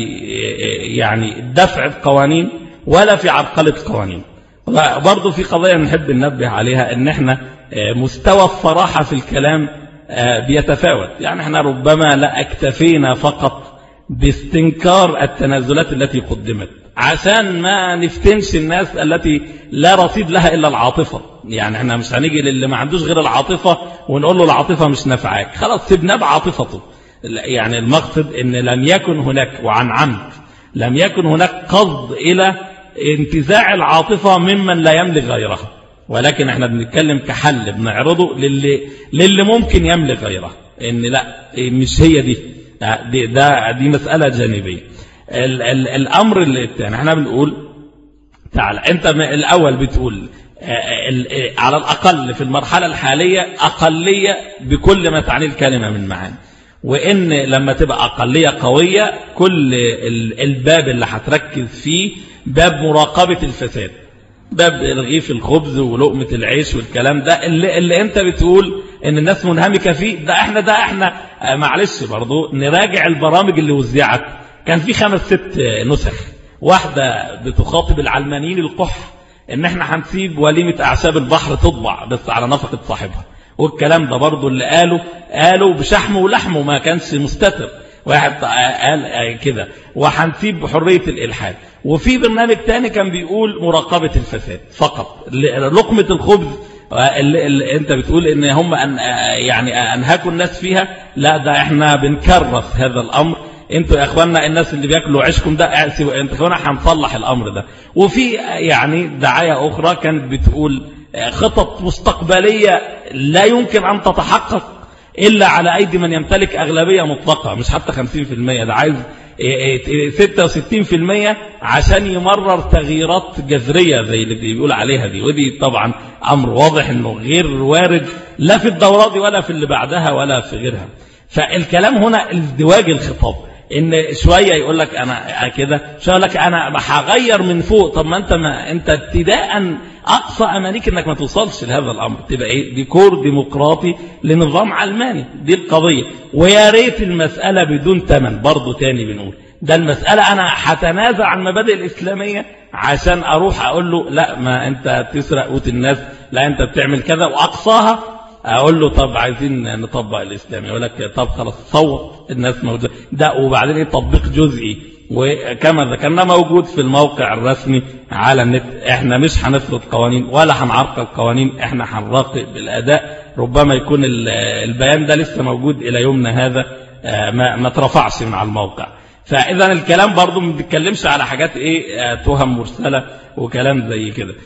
يعني دفع القوانين ولا في عرقلة القوانين برضه في قضية نحب ننبه عليها ان احنا مستوى الصراحة في الكلام بيتفاوت يعني احنا ربما لا اكتفينا فقط باستنكار التنازلات التي قدمت عشان ما نفتنش الناس التي لا رصيد لها إلا العاطفة يعني احنا مش هنيجي للي ما عندوش غير العاطفة ونقول له العاطفة مش نفعاك خلاص سيبناه بعاطفته يعني المقصد ان لم يكن هناك وعن عمد لم يكن هناك قصد إلى انتزاع العاطفة ممن لا يملك غيرها ولكن احنا بنتكلم كحل بنعرضه للي, للي ممكن يملك غيرها ان لا مش هي دي دي, ده دي مسألة جانبية ال ال الأمر الثاني احنا بنقول تعال انت الاول بتقول على الأقل في المرحلة الحالية أقلية بكل ما تعنيه الكلمة من معاني وإن لما تبقى أقلية قوية كل الباب اللي هتركز فيه باب مراقبة الفساد باب رغيف الخبز ولقمة العيش والكلام ده اللي, اللي انت بتقول ان الناس منهمكة فيه ده احنا ده احنا معلش برضو نراجع البرامج اللي وزعت كان في خمس ست نسخ واحدة بتخاطب العلمانيين القح ان احنا هنسيب وليمة اعشاب البحر تطبع بس على نفقة صاحبها والكلام ده برضو اللي قالوا قالوا بشحمه ولحمه ما كانش مستتر واحد قال كده وهنسيب حرية الإلحاد وفي برنامج تاني كان بيقول مراقبة الفساد فقط لقمة الخبز اللي, اللي انت بتقول ان هم أن يعني انهكوا الناس فيها لا ده احنا بنكرس هذا الامر انتوا يا اخواننا الناس اللي بياكلوا عيشكم ده انتوا اخوانا هنصلح الامر ده وفي يعني دعايه اخرى كانت بتقول خطط مستقبلية لا يمكن أن تتحقق إلا على أيدي من يمتلك أغلبية مطلقة مش حتى 50% ده عايز 66% عشان يمرر تغييرات جذرية زي اللي بيقول عليها دي ودي طبعا أمر واضح أنه غير وارد لا في الدورات دي ولا في اللي بعدها ولا في غيرها فالكلام هنا ازدواج الخطاب ان شوية يقول لك انا كده شوية يقول لك انا هغير من فوق طب ما انت ما انت ابتداء اقصى امانيك انك ما توصلش لهذا الامر تبقى ايه ديكور ديمقراطي لنظام علماني دي القضية ويا ريت المسألة بدون ثمن برضه تاني بنقول ده المسألة انا هتنازع عن المبادئ الاسلامية عشان اروح اقول له لا ما انت تسرق قوت الناس لا انت بتعمل كذا واقصاها اقول له طب عايزين نطبق الاسلام يقول لك طب خلاص صوت الناس موجوده ده وبعدين ايه تطبيق جزئي وكما ذكرنا موجود في الموقع الرسمي على النت احنا مش هنفرض قوانين ولا هنعرقل قوانين احنا هنراقب الاداء ربما يكون البيان ده لسه موجود الى يومنا هذا ما ما اترفعش مع الموقع فاذا الكلام برضو ما بيتكلمش على حاجات ايه تهم مرسله وكلام زي كده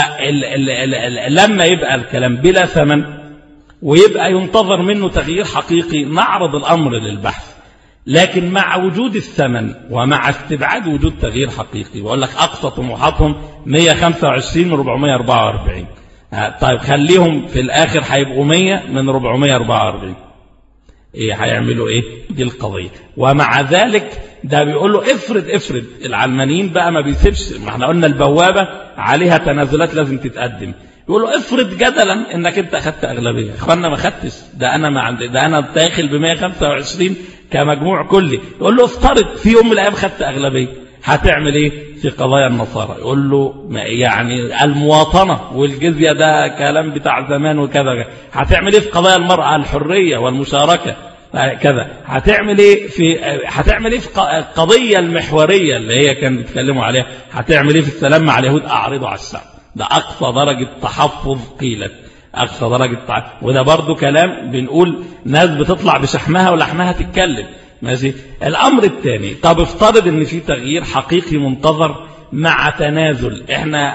فلما يبقى الكلام بلا ثمن ويبقى ينتظر منه تغيير حقيقي نعرض الأمر للبحث لكن مع وجود الثمن ومع استبعاد وجود تغيير حقيقي بقول لك أقصى طموحاتهم 125 من 444 طيب خليهم في الآخر هيبقوا 100 من 444 ايه هيعملوا ايه دي القضية ومع ذلك ده بيقول له افرض افرض العلمانيين بقى ما بيسيبش ما احنا قلنا البوابة عليها تنازلات لازم تتقدم يقول له افرض جدلا انك انت اخذت اغلبيه اخوانا ما خدتش ده انا ما عندي ده انا داخل ب 125 كمجموع كلي يقول له افترض في يوم من الايام خدت اغلبيه هتعمل ايه في قضايا النصارى يقول له يعني المواطنه والجزيه ده كلام بتاع زمان وكذا هتعمل ايه في قضايا المراه الحريه والمشاركه كذا هتعمل ايه في هتعمل ايه في القضيه المحوريه اللي هي كانوا بيتكلموا عليها هتعمل ايه في السلام مع اليهود اعرضوا على الشعب ده أقصى درجة تحفظ قيلت أقصى درجة تحفظ وده برضو كلام بنقول ناس بتطلع بشحمها ولحمها تتكلم ماشي الأمر الثاني طب افترض ان في تغيير حقيقي منتظر مع تنازل احنا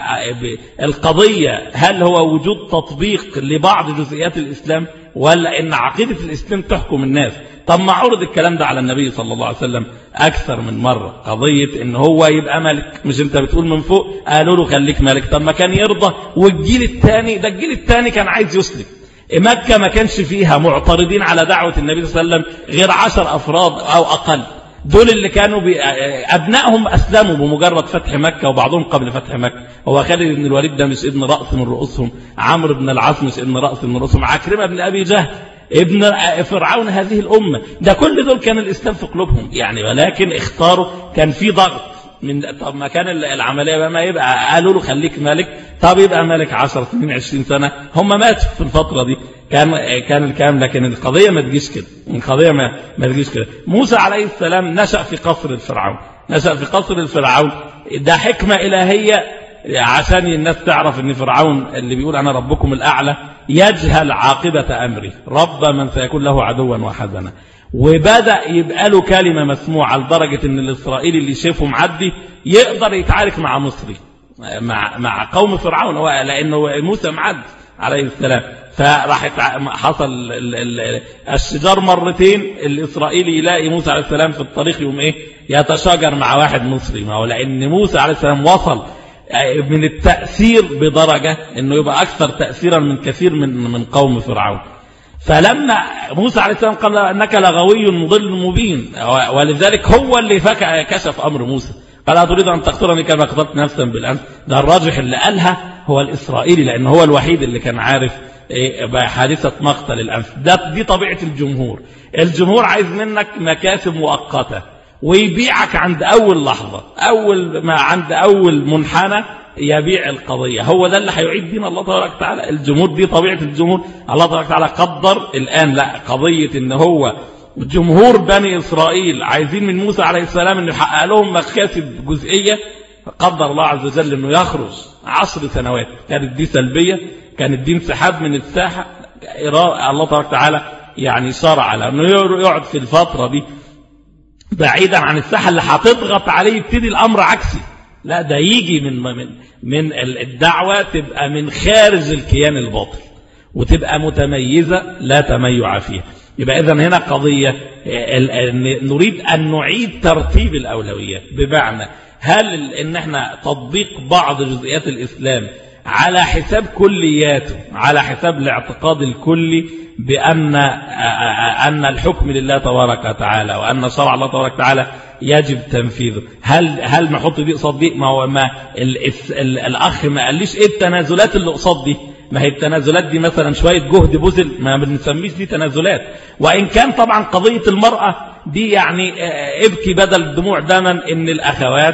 القضية هل هو وجود تطبيق لبعض جزئيات الإسلام ولا ان عقيدة الإسلام تحكم الناس طب ما عرض الكلام ده على النبي صلى الله عليه وسلم أكثر من مرة قضية ان هو يبقى ملك مش انت بتقول من فوق قالوا له خليك ملك طب ما كان يرضى والجيل الثاني ده الجيل الثاني كان عايز يسلم مكة ما كانش فيها معترضين على دعوة النبي صلى الله عليه وسلم غير عشر أفراد أو أقل دول اللي كانوا بي... أبنائهم أسلموا بمجرد فتح مكة وبعضهم قبل فتح مكة هو خالد بن الوليد ده مش ابن رأس من رؤوسهم عمرو بن العاص مش ابن رأس من رؤوسهم عكرمة بن أبي جهل ابن فرعون هذه الأمة ده كل دول كان الإسلام في قلوبهم يعني ولكن اختاروا كان في ضغط من طب ما كان العملية بقى ما يبقى قالوا له خليك ملك طب يبقى ملك 10 سنين 20 سنة هم ماتوا في الفترة دي كان كان الكلام لكن القضية ما تجيش كده القضية ما ما تجيش كده موسى عليه السلام نشأ في قصر الفرعون نشأ في قصر الفرعون ده حكمة إلهية عشان الناس تعرف ان فرعون اللي بيقول انا ربكم الاعلى يجهل عاقبة امره رب من سيكون له عدوا وحزنا وبدأ يبقى له كلمة مسموعة لدرجة ان الاسرائيلي اللي شايفه معدي يقدر يتعارك مع مصري مع مع قوم فرعون هو لانه موسى معد عليه السلام فراح حصل الشجار مرتين الاسرائيلي يلاقي موسى عليه السلام في الطريق يوم ايه يتشاجر مع واحد مصري ما هو لان موسى عليه السلام وصل من التأثير بدرجة انه يبقى اكثر تأثيرا من كثير من من قوم فرعون فلما موسى عليه السلام قال انك لغوي مضل مبين ولذلك هو اللي كشف امر موسى قال أتريد أن تقتلني كما قتلت نفسا بالأمس ده الراجح اللي قالها هو الإسرائيلي لأنه هو الوحيد اللي كان عارف إيه حادثة مقتل الأنف ده دي طبيعة الجمهور الجمهور عايز منك مكاسب مؤقتة ويبيعك عند أول لحظة أول ما عند أول منحنى يبيع القضية هو ده اللي هيعيد دين الله تبارك وتعالى الجمهور دي طبيعة الجمهور الله تبارك وتعالى قدر الآن لا قضية ان هو جمهور بني إسرائيل عايزين من موسى عليه السلام أن يحقق لهم مكاسب جزئية قدر الله عز وجل أنه يخرج عشر سنوات كانت دي سلبية كانت دي انسحاب من الساحة الله تبارك وتعالى يعني شرع على أنه يقعد في الفترة دي بعيدا عن الساحة اللي هتضغط عليه يبتدي الأمر عكسي لا ده يجي من من من الدعوة تبقى من خارج الكيان الباطل وتبقى متميزة لا تميع فيها يبقى إذا هنا قضية نريد أن نعيد ترتيب الأولويات بمعنى هل إن احنا تطبيق بعض جزئيات الإسلام على حساب كلياته على حساب الاعتقاد الكلي بأن أن الحكم لله تبارك وتعالى وأن شرع الله تبارك وتعالى يجب تنفيذه هل هل نحط دي قصاد دي ما هو ما الأخ ما قاليش إيه التنازلات اللي قصاد دي ما هي التنازلات دي مثلا شوية جهد بذل ما بنسميش دي تنازلات وإن كان طبعا قضية المرأة دي يعني ابكي بدل الدموع دما ان الأخوات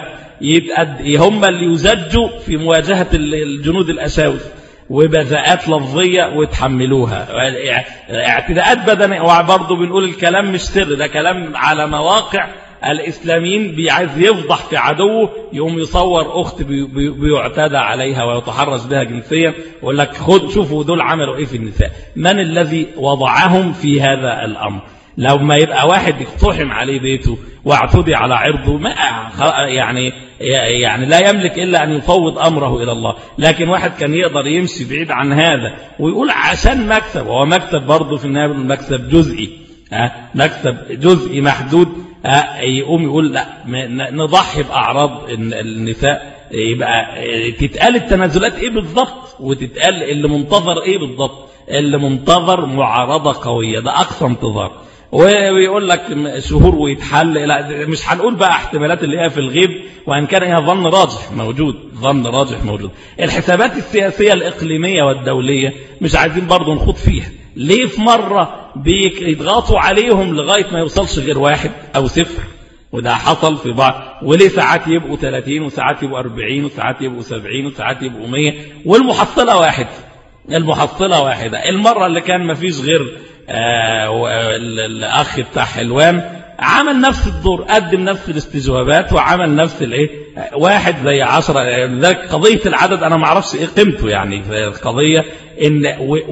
هم اللي يزجوا في مواجهة الجنود الأساوس وبذاءات لفظية وتحملوها اعتداءات بدنية وبرضه بنقول الكلام مش سر ده كلام على مواقع الإسلاميين بيعايز يفضح في عدوه يقوم يصور أخت بيعتدى عليها ويتحرش بها جنسيا ويقول لك خد شوفوا دول عملوا إيه في النساء من الذي وضعهم في هذا الأمر لو ما يبقى واحد يقتحم عليه بيته واعتدي على عرضه ما يعني يعني لا يملك إلا أن يفوض أمره إلى الله لكن واحد كان يقدر يمشي بعيد عن هذا ويقول عشان مكسب وهو مكسب برضه في النهاية مكسب جزئي مكسب جزئي محدود يقوم يقول لا نضحي بأعراض النساء يبقى تتقال التنازلات ايه بالضبط وتتقال اللي منتظر ايه بالضبط اللي منتظر معارضة قوية ده أقصى انتظار ويقول لك شهور ويتحل لا مش هنقول بقى احتمالات اللي هي في الغيب وان كان هي ظن راجح موجود ظن راجح موجود الحسابات السياسية الإقليمية والدولية مش عايزين برضو نخوض فيها ليه في مرة بيضغطوا عليهم لغاية ما يوصلش غير واحد أو صفر وده حصل في بعض وليه ساعات يبقوا 30 وساعات يبقوا 40 وساعات يبقوا 70 وساعات يبقوا 100 والمحصلة واحد المحصلة واحدة المرة اللي كان ما فيش غير آه الأخ بتاع حلوان عمل نفس الدور قدم نفس الاستجوابات وعمل نفس الايه واحد زي عشرة لذلك قضية العدد انا ما اعرفش ايه قيمته يعني في القضية ان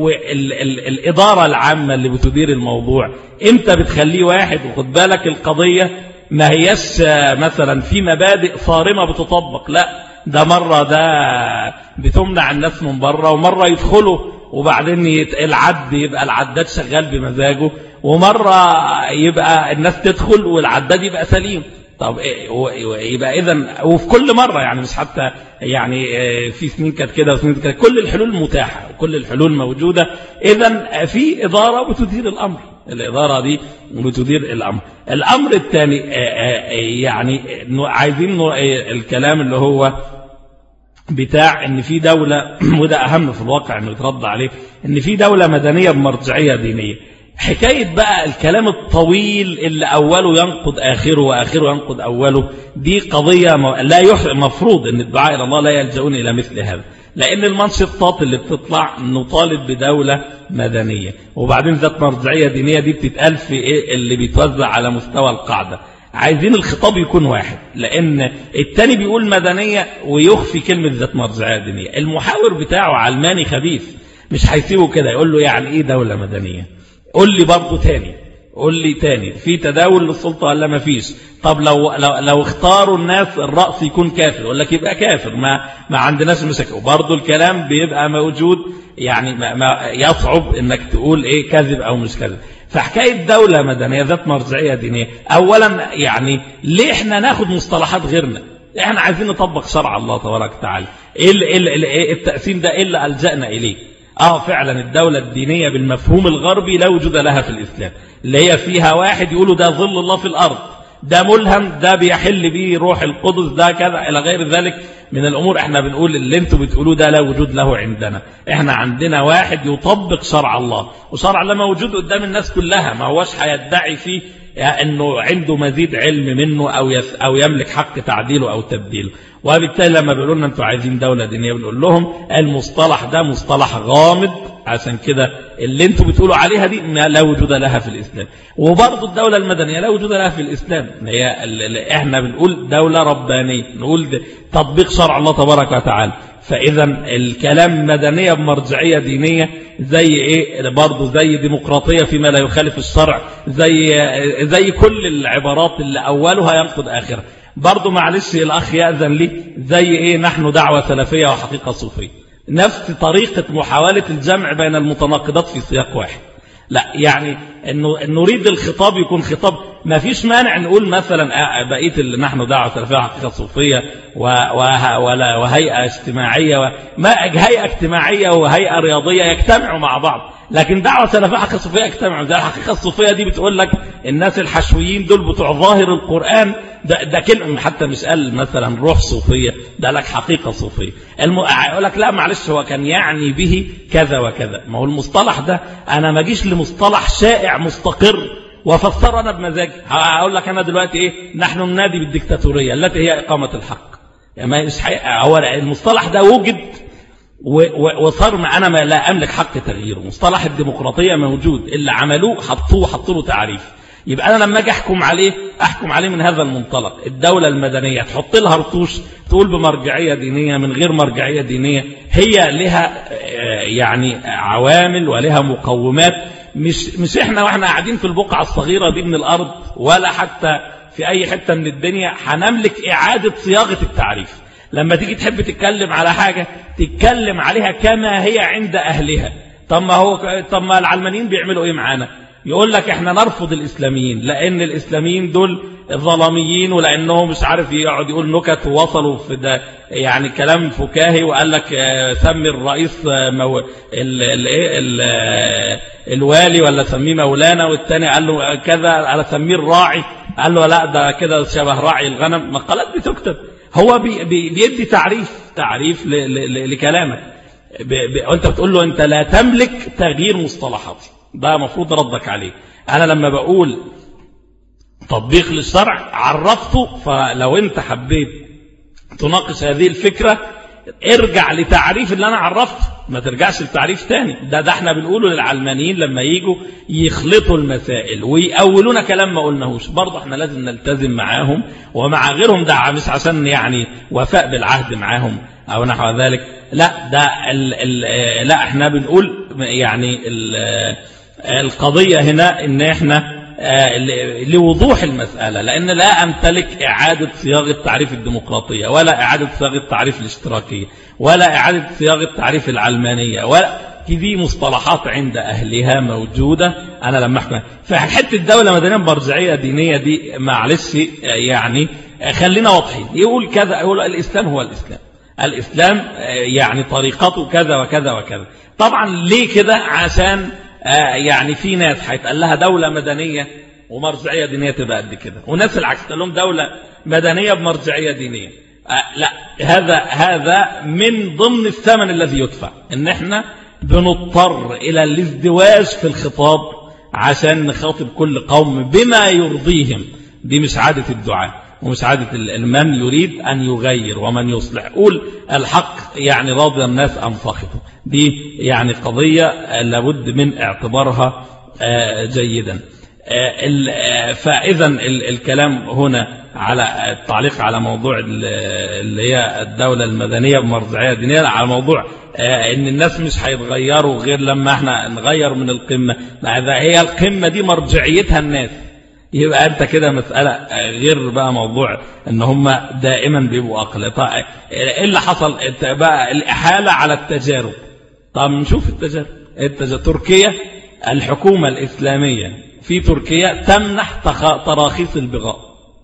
الادارة العامة اللي بتدير الموضوع امتى بتخليه واحد وخد بالك القضية ما هيش مثلا في مبادئ صارمة بتطبق لا ده مرة ده بتمنع الناس من بره ومرة يدخلوا وبعدين العد يبقى العداد شغال بمزاجه ومرة يبقى الناس تدخل والعداد يبقى سليم طب يبقى اذا وفي كل مرة يعني مش حتى يعني في سنين كانت كده وسنين كانت كل الحلول متاحة وكل الحلول موجودة اذا في إدارة بتدير الأمر الإدارة دي بتدير الأمر الأمر الثاني يعني عايزين الكلام اللي هو بتاع ان في دولة وده اهم في الواقع انه يترد عليه ان في دولة مدنية بمرجعية دينية حكاية بقى الكلام الطويل اللي أوله ينقض آخره وآخره ينقض أوله دي قضية لا مفروض أن الدعاء إلى الله لا يلجؤون إلى مثل هذا لأن المنشطات اللي بتطلع نطالب بدولة مدنية وبعدين ذات مرجعية دينية دي بتتقال في إيه اللي بيتوزع على مستوى القاعدة عايزين الخطاب يكون واحد لأن التاني بيقول مدنية ويخفي كلمة ذات مرجعية دينية المحاور بتاعه علماني خبيث مش هيسيبه كده يقول له يعني إيه دولة مدنية قول لي برضه تاني قول لي تاني في تداول للسلطة ولا ما فيش طب لو, لو, لو اختاروا الناس الرأس يكون كافر يقول لك يبقى كافر ما, ما عندناش مشاكل وبرضه الكلام بيبقى موجود يعني ما, ما يصعب انك تقول ايه كذب او مش كذب فحكاية دولة مدنية ذات مرجعية دينية اولا يعني ليه احنا ناخد مصطلحات غيرنا احنا عايزين نطبق شرع الله تبارك وتعالى ايه اللي- إيه اللي- إيه التقسيم ده ايه اللي ألجأنا إليه اه فعلا الدولة الدينية بالمفهوم الغربي لا وجود لها في الإسلام اللي هي فيها واحد يقولوا ده ظل الله في الأرض ده ملهم ده بيحل بيه روح القدس ده كذا إلى غير ذلك من الأمور احنا بنقول اللي انتوا بتقولوه ده لا وجود له عندنا احنا عندنا واحد يطبق شرع الله وشرع الله موجود قدام الناس كلها ما هوش هيدعي فيه انه عنده مزيد علم منه او يس او يملك حق تعديله او تبديله وبالتالي لما بيقولوا لنا انتوا عايزين دوله دينيه بنقول لهم المصطلح ده مصطلح غامض عشان كده اللي انتوا بتقولوا عليها دي ما لا وجود لها في الاسلام وبرضه الدوله المدنيه لا وجود لها في الاسلام هي ال- ال- احنا بنقول دوله ربانيه نقول ده تطبيق شرع الله تبارك وتعالى فاذا الكلام مدنيه بمرجعيه دينيه زي ايه برضه زي ديمقراطيه فيما لا يخالف الشرع زي زي كل العبارات اللي اولها ينقض اخرها برضه معلش الاخ ياذن لي زي ايه نحن دعوه سلفيه وحقيقه صوفيه نفس طريقه محاوله الجمع بين المتناقضات في سياق واحد لا يعني انه نريد الخطاب يكون خطاب ما فيش مانع نقول مثلا آه، بقيه اللي نحن دعوه سلفيه وحقيقه صوفيه و- وه- ولا- وهيئه اجتماعيه و- ما هيئه اجتماعيه وهيئه رياضيه يجتمعوا مع بعض لكن دعوه سلفيه وحقيقه صوفيه يجتمعوا زي الحقيقه الصوفيه دي بتقول لك الناس الحشويين دول بتوع ظاهر القران ده, ده كلمه حتى مش قال مثلا روح صوفيه ده لك حقيقه صوفيه الم... يقول لك لا معلش هو كان يعني به كذا وكذا ما هو المصطلح ده انا ما اجيش لمصطلح شائع مستقر وافسره انا بمزاجي هقول لك انا دلوقتي ايه نحن ننادي بالديكتاتوريه التي هي اقامه الحق يعني ما مش حقيقة هو المصطلح ده وجد و- و- وصار ما انا ما لا املك حق تغييره مصطلح الديمقراطيه موجود اللي عملوه حطوه حطوا له تعريف يبقى انا لما اجي احكم عليه احكم عليه من هذا المنطلق الدوله المدنيه تحط لها رطوش تقول بمرجعيه دينيه من غير مرجعيه دينيه هي لها آه، يعني عوامل ولها مقومات مش مش احنا واحنا قاعدين في البقعه الصغيره دي من الارض ولا حتى في اي حته من الدنيا هنملك اعاده صياغه التعريف لما تيجي تحب تتكلم على حاجة تتكلم عليها كما هي عند أهلها طب ما هو طب ما العلمانيين بيعملوا إيه معانا يقول لك احنا نرفض الإسلاميين لأن الإسلاميين دول ظلاميين ولأنهم مش عارف يقعد يقول نكت ووصلوا في ده يعني كلام فكاهي وقال لك آه، سمي الرئيس آه، مو ال ال إيه ال آه، الوالي ولا سميه مولانا والتاني قال له كذا انا سميه الراعي قال له لا ده كده شبه راعي الغنم مقالات بتكتب هو بي بي بيدي تعريف تعريف ل ل ل لكلامك ب ب وانت بتقول له انت لا تملك تغيير مصطلحاتي ده مفروض ردك عليه انا لما بقول تطبيق للشرع عرفته فلو انت حبيت تناقش هذه الفكرة ارجع لتعريف اللي انا عرفته ما ترجعش لتعريف تاني ده ده احنا بنقوله للعلمانيين لما يجوا يخلطوا المسائل ويأولونا كلام ما قلناهوش برضه احنا لازم نلتزم معاهم ومع غيرهم ده مش عشان يعني وفاء بالعهد معاهم او نحو ذلك لا ده ال ال لا احنا بنقول يعني ال القضية هنا ان احنا آه، ل- لوضوح المسألة لأن لا أمتلك إعادة صياغة تعريف الديمقراطية ولا إعادة صياغة تعريف الاشتراكية ولا إعادة صياغة تعريف العلمانية ولا دي مصطلحات عند أهلها موجودة أنا لما أحكم فحتة الدولة مدنية مرجعية دينية دي معلش آه، يعني آه، خلينا واضحين يقول كذا يقول الإسلام هو الإسلام الإسلام آه، يعني طريقته كذا وكذا وكذا طبعا ليه كده عشان آه، يعني في ناس هيتقال لها دولة مدنية ومرجعية دينية تبقى قد كده وناس العكس تقول لهم دولة مدنية بمرجعية دينية آه، لا هذا هذا من ضمن الثمن الذي يدفع ان احنا بنضطر الى الازدواج في الخطاب عشان نخاطب كل قوم بما يرضيهم دي مش عادة الدعاء ومش عادة ال- من يريد أن يغير ومن يصلح قول الحق يعني راضي الناس أم سخطوا دي يعني قضية آه، لابد من اعتبارها آه، جيدا آه، ال- آه، فإذا ال- الكلام هنا على التعليق على موضوع ال- اللي هي الدولة المدنية بمرجعية دينية على موضوع آه، ان الناس مش هيتغيروا غير لما احنا نغير من القمة لا، إذا هي القمة دي مرجعيتها الناس يبقى انت كده مسألة آه، غير بقى موضوع ان هم دائما بيبقوا اقل طيب ايه اللي حصل انت بقى الاحالة على التجارب طب نشوف التجارب التجارب تركيا الحكومة الإسلامية في تركيا تمنح تخ- تراخيص البغاء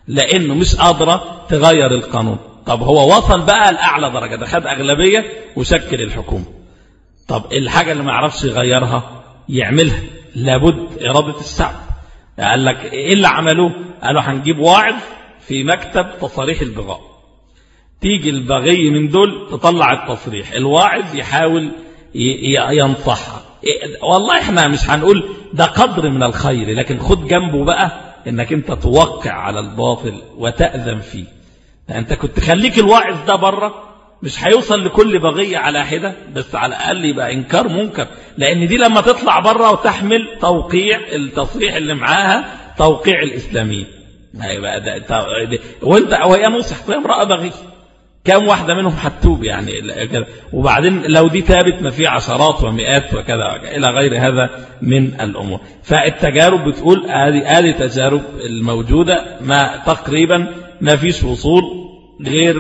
لأنه مش قادرة تغير القانون طب هو وصل بقى لأعلى درجة ده خد أغلبية وشكل الحكومة طب الحاجة اللي ما يعرفش يغيرها يعملها لابد إرادة الشعب قال لك إيه اللي عملوه قالوا هنجيب واعظ في مكتب تصاريح البغاء تيجي البغي من دول تطلع التصريح الواعظ يحاول ينصحها والله احنا مش هنقول ده قدر من الخير لكن خد جنبه بقى انك انت توقع على الباطل وتأذن فيه انت كنت خليك الواعظ ده بره مش هيوصل لكل بغية على حدة بس على الأقل يبقى إنكار منكر لأن دي لما تطلع بره وتحمل توقيع التصريح اللي معاها توقيع الإسلامي هيبقى ده, ده وانت وهي نصح وهي امرأة بغي كم واحدة منهم هتوب يعني وبعدين لو دي تابت ما في عشرات ومئات وكذا إلى غير هذا من الأمور فالتجارب بتقول هذه هذه تجارب الموجودة ما تقريبا ما فيش وصول غير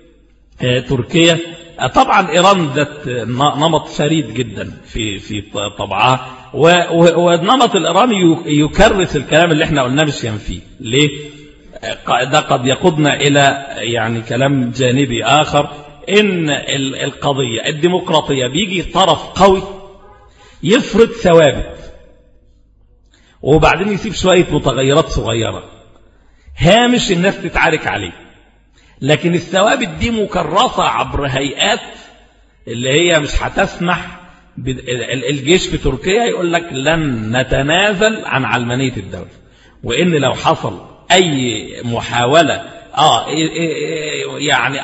تركيا طبعا إيران ذات نمط فريد جدا في في طبعها والنمط الإيراني يكرس الكلام اللي احنا قلناه مش ينفيه ليه؟ ده قد يقودنا إلى يعني كلام جانبي آخر إن القضية الديمقراطية بيجي طرف قوي يفرض ثوابت وبعدين يسيب شوية متغيرات صغيرة هامش الناس تتعارك عليه لكن الثوابت دي مكرسة عبر هيئات اللي هي مش هتسمح الجيش في تركيا يقول لك لن نتنازل عن علمانية الدولة وإن لو حصل أي محاولة آه يعني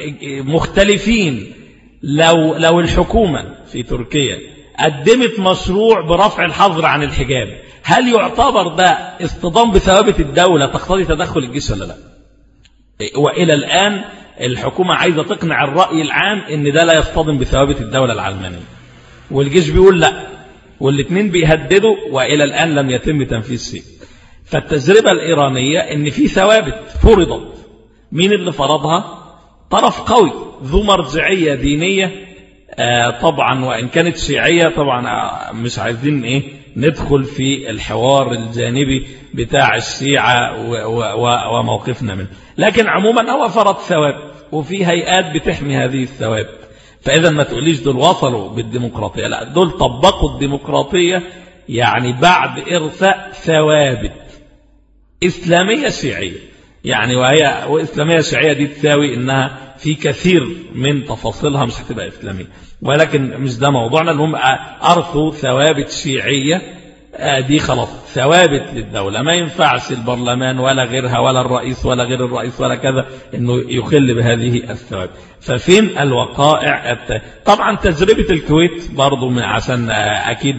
مختلفين لو لو الحكومة في تركيا قدمت مشروع برفع الحظر عن الحجاب هل يعتبر ده اصطدام بثوابت الدولة تقتضي تدخل الجيش ولا لا وإلى الآن الحكومة عايزة تقنع الرأي العام ان ده لا يصطدم بثوابت الدولة العلمانية والجيش بيقول لا والاثنين بيهددوا وإلى الآن لم يتم تنفيذ شيء فالتجربة الإيرانية ان في ثوابت فرضت مين اللي فرضها طرف قوي ذو مرجعية دينية آه طبعا وإن كانت شيعية طبعا آه مش عايزين إيه ندخل في الحوار الجانبي بتاع الشيعة وموقفنا منه لكن عموما هو فرض ثواب وفي هيئات بتحمي هذه الثواب فإذا ما تقوليش دول وصلوا بالديمقراطية لا دول طبقوا الديمقراطية يعني بعد إرثاء ثوابت إسلامية شيعية يعني وهي وإسلامية شيعية دي تساوي إنها في كثير من تفاصيلها مش هتبقى إسلامية ولكن مش ده موضوعنا المهم أرثوا ثوابت شيعية دي خلاص ثوابت للدولة ما ينفعش البرلمان ولا غيرها ولا الرئيس ولا غير الرئيس ولا كذا انه يخل بهذه الثوابت ففين الوقائع الت... طبعا تجربة الكويت برضو من عشان اكيد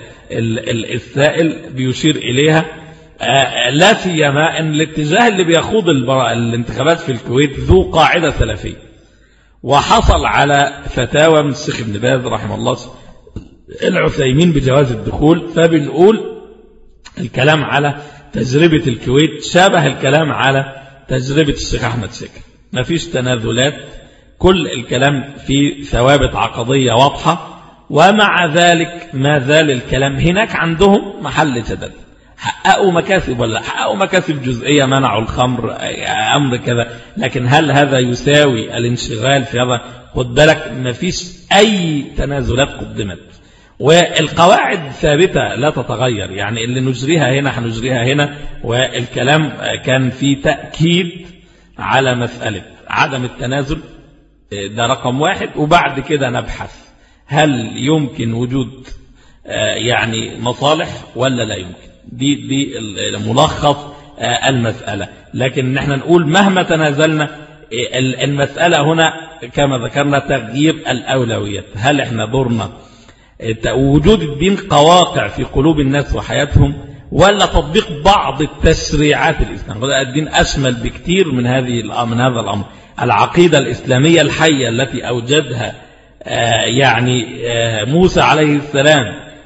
السائل بيشير اليها لا سيما ان الاتجاه اللي بيخوض الانتخابات في الكويت ذو قاعدة سلفية وحصل على فتاوى من الشيخ ابن باز رحمه الله العثيمين بجواز الدخول فبنقول الكلام على تجربة الكويت شابه الكلام على تجربة الشيخ أحمد شكر ما فيش تنازلات كل الكلام في ثوابت عقدية واضحة ومع ذلك ما زال الكلام هناك عندهم محل جدل حققوا مكاسب ولا حققوا مكاسب جزئية منعوا الخمر أمر كذا لكن هل هذا يساوي الانشغال في هذا خد بالك ما فيش أي تنازلات قدمت والقواعد ثابتة لا تتغير يعني اللي نجريها هنا هنجريها هنا والكلام كان في تأكيد على مسألة عدم التنازل ده رقم واحد وبعد كده نبحث هل يمكن وجود يعني مصالح ولا لا يمكن دي دي ملخص المسألة لكن نحن نقول مهما تنازلنا المسألة هنا كما ذكرنا تغيير الأولويات هل احنا دورنا وجود الدين قواقع في قلوب الناس وحياتهم ولا تطبيق بعض التشريعات الإسلام الدين أشمل بكثير من هذه من هذا الأمر العقيدة الإسلامية الحية التي أوجدها يعني موسى عليه السلام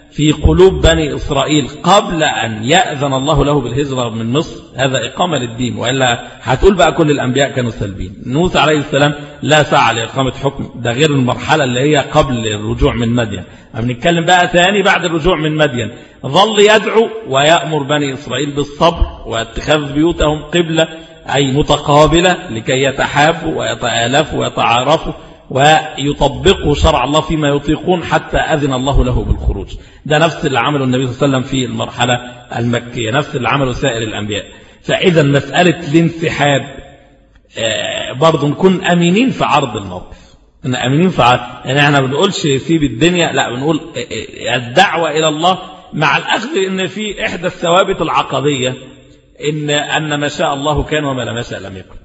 في قلوب بني إسرائيل قبل أن يأذن الله له بالهجرة من مصر هذا إقامة للدين وإلا هتقول بقى كل الأنبياء كانوا سلبين موسى عليه السلام لا سعى لإقامة حكم ده غير المرحلة اللي هي قبل الرجوع من مدين بنتكلم بقى ثاني بعد الرجوع من مدين ظل يدعو ويأمر بني إسرائيل بالصبر واتخاذ بيوتهم قبلة أي متقابلة لكي يتحابوا ويتآلفوا ويتعارفوا ويطبقوا شرع الله فيما يطيقون حتى أذن الله له بالخروج ده نفس اللي عمله النبي صلى الله عليه وسلم في المرحلة المكية نفس اللي عمله سائر الأنبياء فإذا مسألة الانسحاب آه، برضو نكون أمينين في عرض الموقف إن أمينين في عرض يعني احنا بنقولش سيب الدنيا لا بنقول آه، آه، الدعوة إلى الله مع الأخذ إن في إحدى الثوابت العقدية إن أن ما شاء الله كان وما لم يشاء لم يكن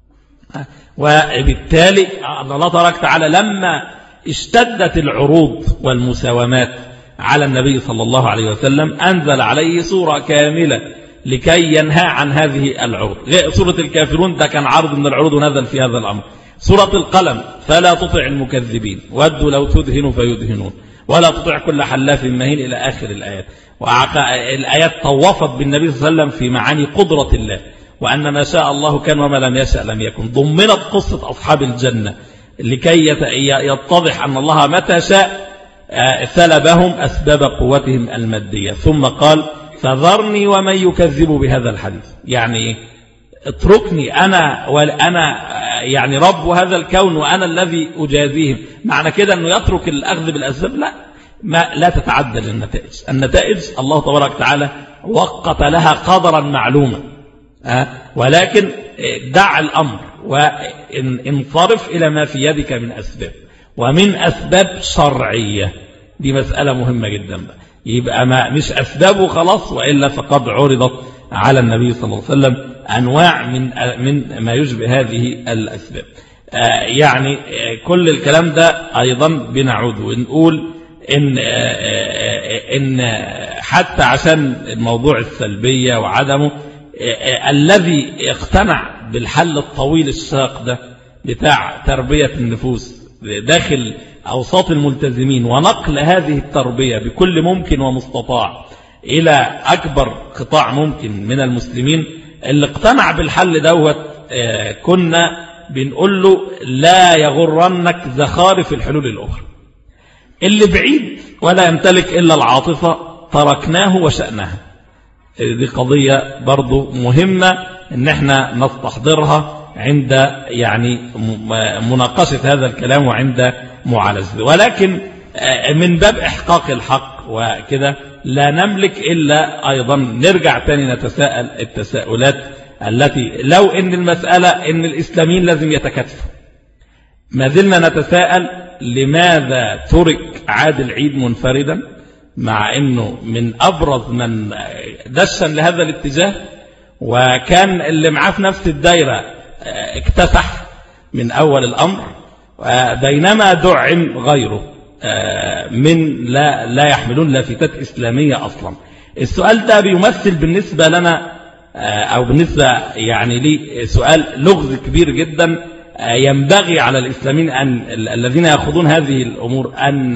وبالتالي الله تبارك تعالى لما اشتدت العروض والمساومات على النبي صلى الله عليه وسلم أنزل عليه سورة كاملة لكي ينهى عن هذه العروض سورة الكافرون ده كان عرض من العروض ونزل في هذا الأمر سورة القلم فلا تطع المكذبين ودوا لو تدهنوا فيدهنون ولا تطع كل حلاف مهين إلى آخر الآيات الآيات طوفت بالنبي صلى الله عليه وسلم في معاني قدرة الله وأن ما شاء الله كان وما لم يشاء لم يكن ضمنت قصة أصحاب الجنة لكي يتضح أن الله متى شاء آه، سلبهم أسباب قوتهم المادية ثم قال فذرني ومن يكذب بهذا الحديث يعني اتركني أنا وأنا آه، يعني رب هذا الكون وأنا الذي أجازيهم معنى كده أنه يترك الأخذ بالأسباب لا ما لا تتعدل النتائج النتائج الله تبارك وتعالى وقت لها قدرا معلوما ولكن دع الأمر وانصرف إلى ما في يدك من أسباب ومن أسباب شرعية دي مسألة مهمة جدا بقى. يبقى ما مش أسبابه خلاص وإلا فقد عرضت على النبي صلى الله عليه وسلم أنواع من من ما يشبه هذه الأسباب آه، يعني آه، كل الكلام ده أيضا بنعود ونقول إن, آه، إن حتى عشان الموضوع السلبية وعدمه الذي اقتنع بالحل الطويل الشاق ده بتاع تربية النفوس داخل أوساط الملتزمين ونقل هذه التربية بكل ممكن ومستطاع إلى أكبر قطاع ممكن من المسلمين اللي اقتنع بالحل دوت آه، كنا بنقول له لا يغرنك زخارف الحلول الأخرى اللي بعيد ولا يمتلك إلا العاطفة تركناه وشأنها دي قضية برضو مهمة ان احنا نستحضرها عند يعني مناقشة هذا الكلام وعند معالجته ولكن آه، من باب احقاق الحق وكده لا نملك إلا أيضا نرجع تاني نتساءل التساؤلات التي لو ان المسألة ان الإسلاميين لازم يتكاتفوا ما زلنا نتساءل لماذا ترك عادل عيد منفردا مع أنه من أبرز من دشا لهذا الاتجاه وكان اللي معاه في نفس الدايرة آه، اكتسح من أول الأمر بينما دعم غيره آه، من لا, لا يحملون لافتات إسلامية أصلا السؤال ده بيمثل بالنسبة لنا آه، أو بالنسبة يعني لي سؤال لغز كبير جدا ينبغي على الإسلاميين أن الذين يأخذون هذه الأمور أن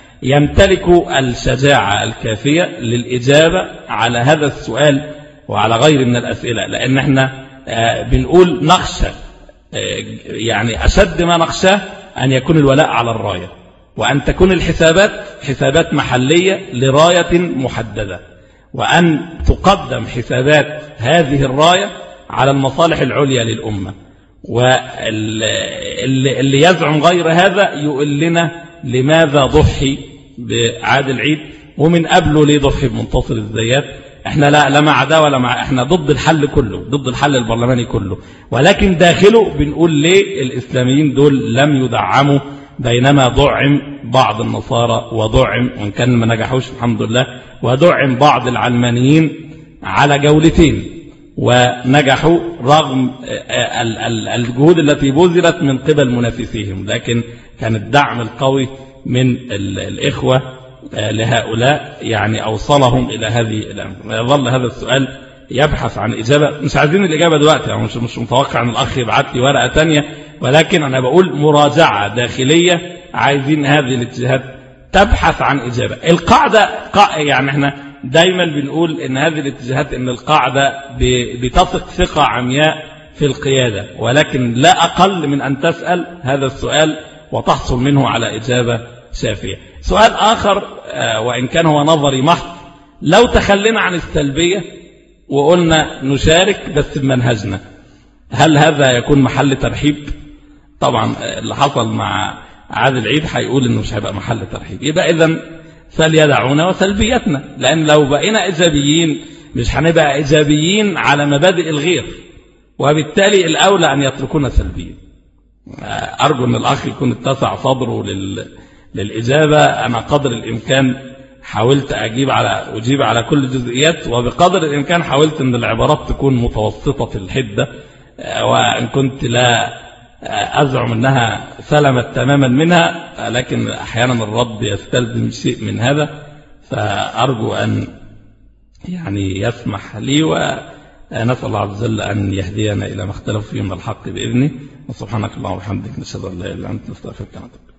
يمتلك الشجاعة الكافية للإجابة على هذا السؤال وعلى غير من الأسئلة لأن احنا آه، بنقول نخشى آه، يعني أشد ما نخشاه أن يكون الولاء على الراية وأن تكون الحسابات حسابات محلية لراية محددة وأن تقدم حسابات هذه الراية على المصالح العليا للأمة واللي يزعم غير هذا يقول لنا لماذا ضحي بعاد العيد ومن قبله ليه ضحي بمنتصر الزيات احنا لا لا مع ده ولا مع احنا ضد الحل كله ضد الحل البرلماني كله ولكن داخله بنقول ليه الاسلاميين دول لم يدعموا بينما دعم بعض النصارى ودعم وان كان ما نجحوش الحمد لله ودعم بعض العلمانيين على جولتين ونجحوا رغم الجهود التي بذلت من قبل منافسيهم لكن كان الدعم القوي من الإخوة آه، لهؤلاء يعني أوصلهم إلى هذه الأمر يظل هذا السؤال يبحث عن إجابة مش عايزين الإجابة دلوقتي يعني مش, مش متوقع أن الأخ يبعث لي ورقة تانية ولكن أنا بقول مراجعة داخلية عايزين هذه الاتجاهات تبحث عن إجابة القاعدة يعني احنا دايما بنقول ان هذه الاتجاهات ان القاعدة بتثق ثقة عمياء في القيادة ولكن لا أقل من أن تسأل هذا السؤال وتحصل منه على إجابة شافية سؤال آخر آه، وإن كان هو نظري محض لو تخلينا عن السلبية وقلنا نشارك بس بمنهجنا هل هذا يكون محل ترحيب طبعا آه، اللي حصل مع عادل عيد هيقول انه مش هيبقى محل ترحيب يبقى اذا فليدعونا وسلبيتنا لان لو بقينا ايجابيين مش هنبقى ايجابيين على مبادئ الغير وبالتالي الاولى ان يتركونا سلبيين ارجو ان الاخ يكون اتسع صدره لل... للاجابه انا قدر الامكان حاولت اجيب على اجيب على كل الجزئيات وبقدر الامكان حاولت ان العبارات تكون متوسطه الحده وان كنت لا أزعم أنها سلمت تماما منها لكن أحيانا الرب يستلزم شيء من هذا فأرجو أن يعني يسمح لي ونسأل الله عز وجل أن يهدينا إلى ما اختلف فيه من الحق بإذنه وسبحانك اللهم وبحمدك نشهد أن لا إله إلا أنت نستغفرك ونتوب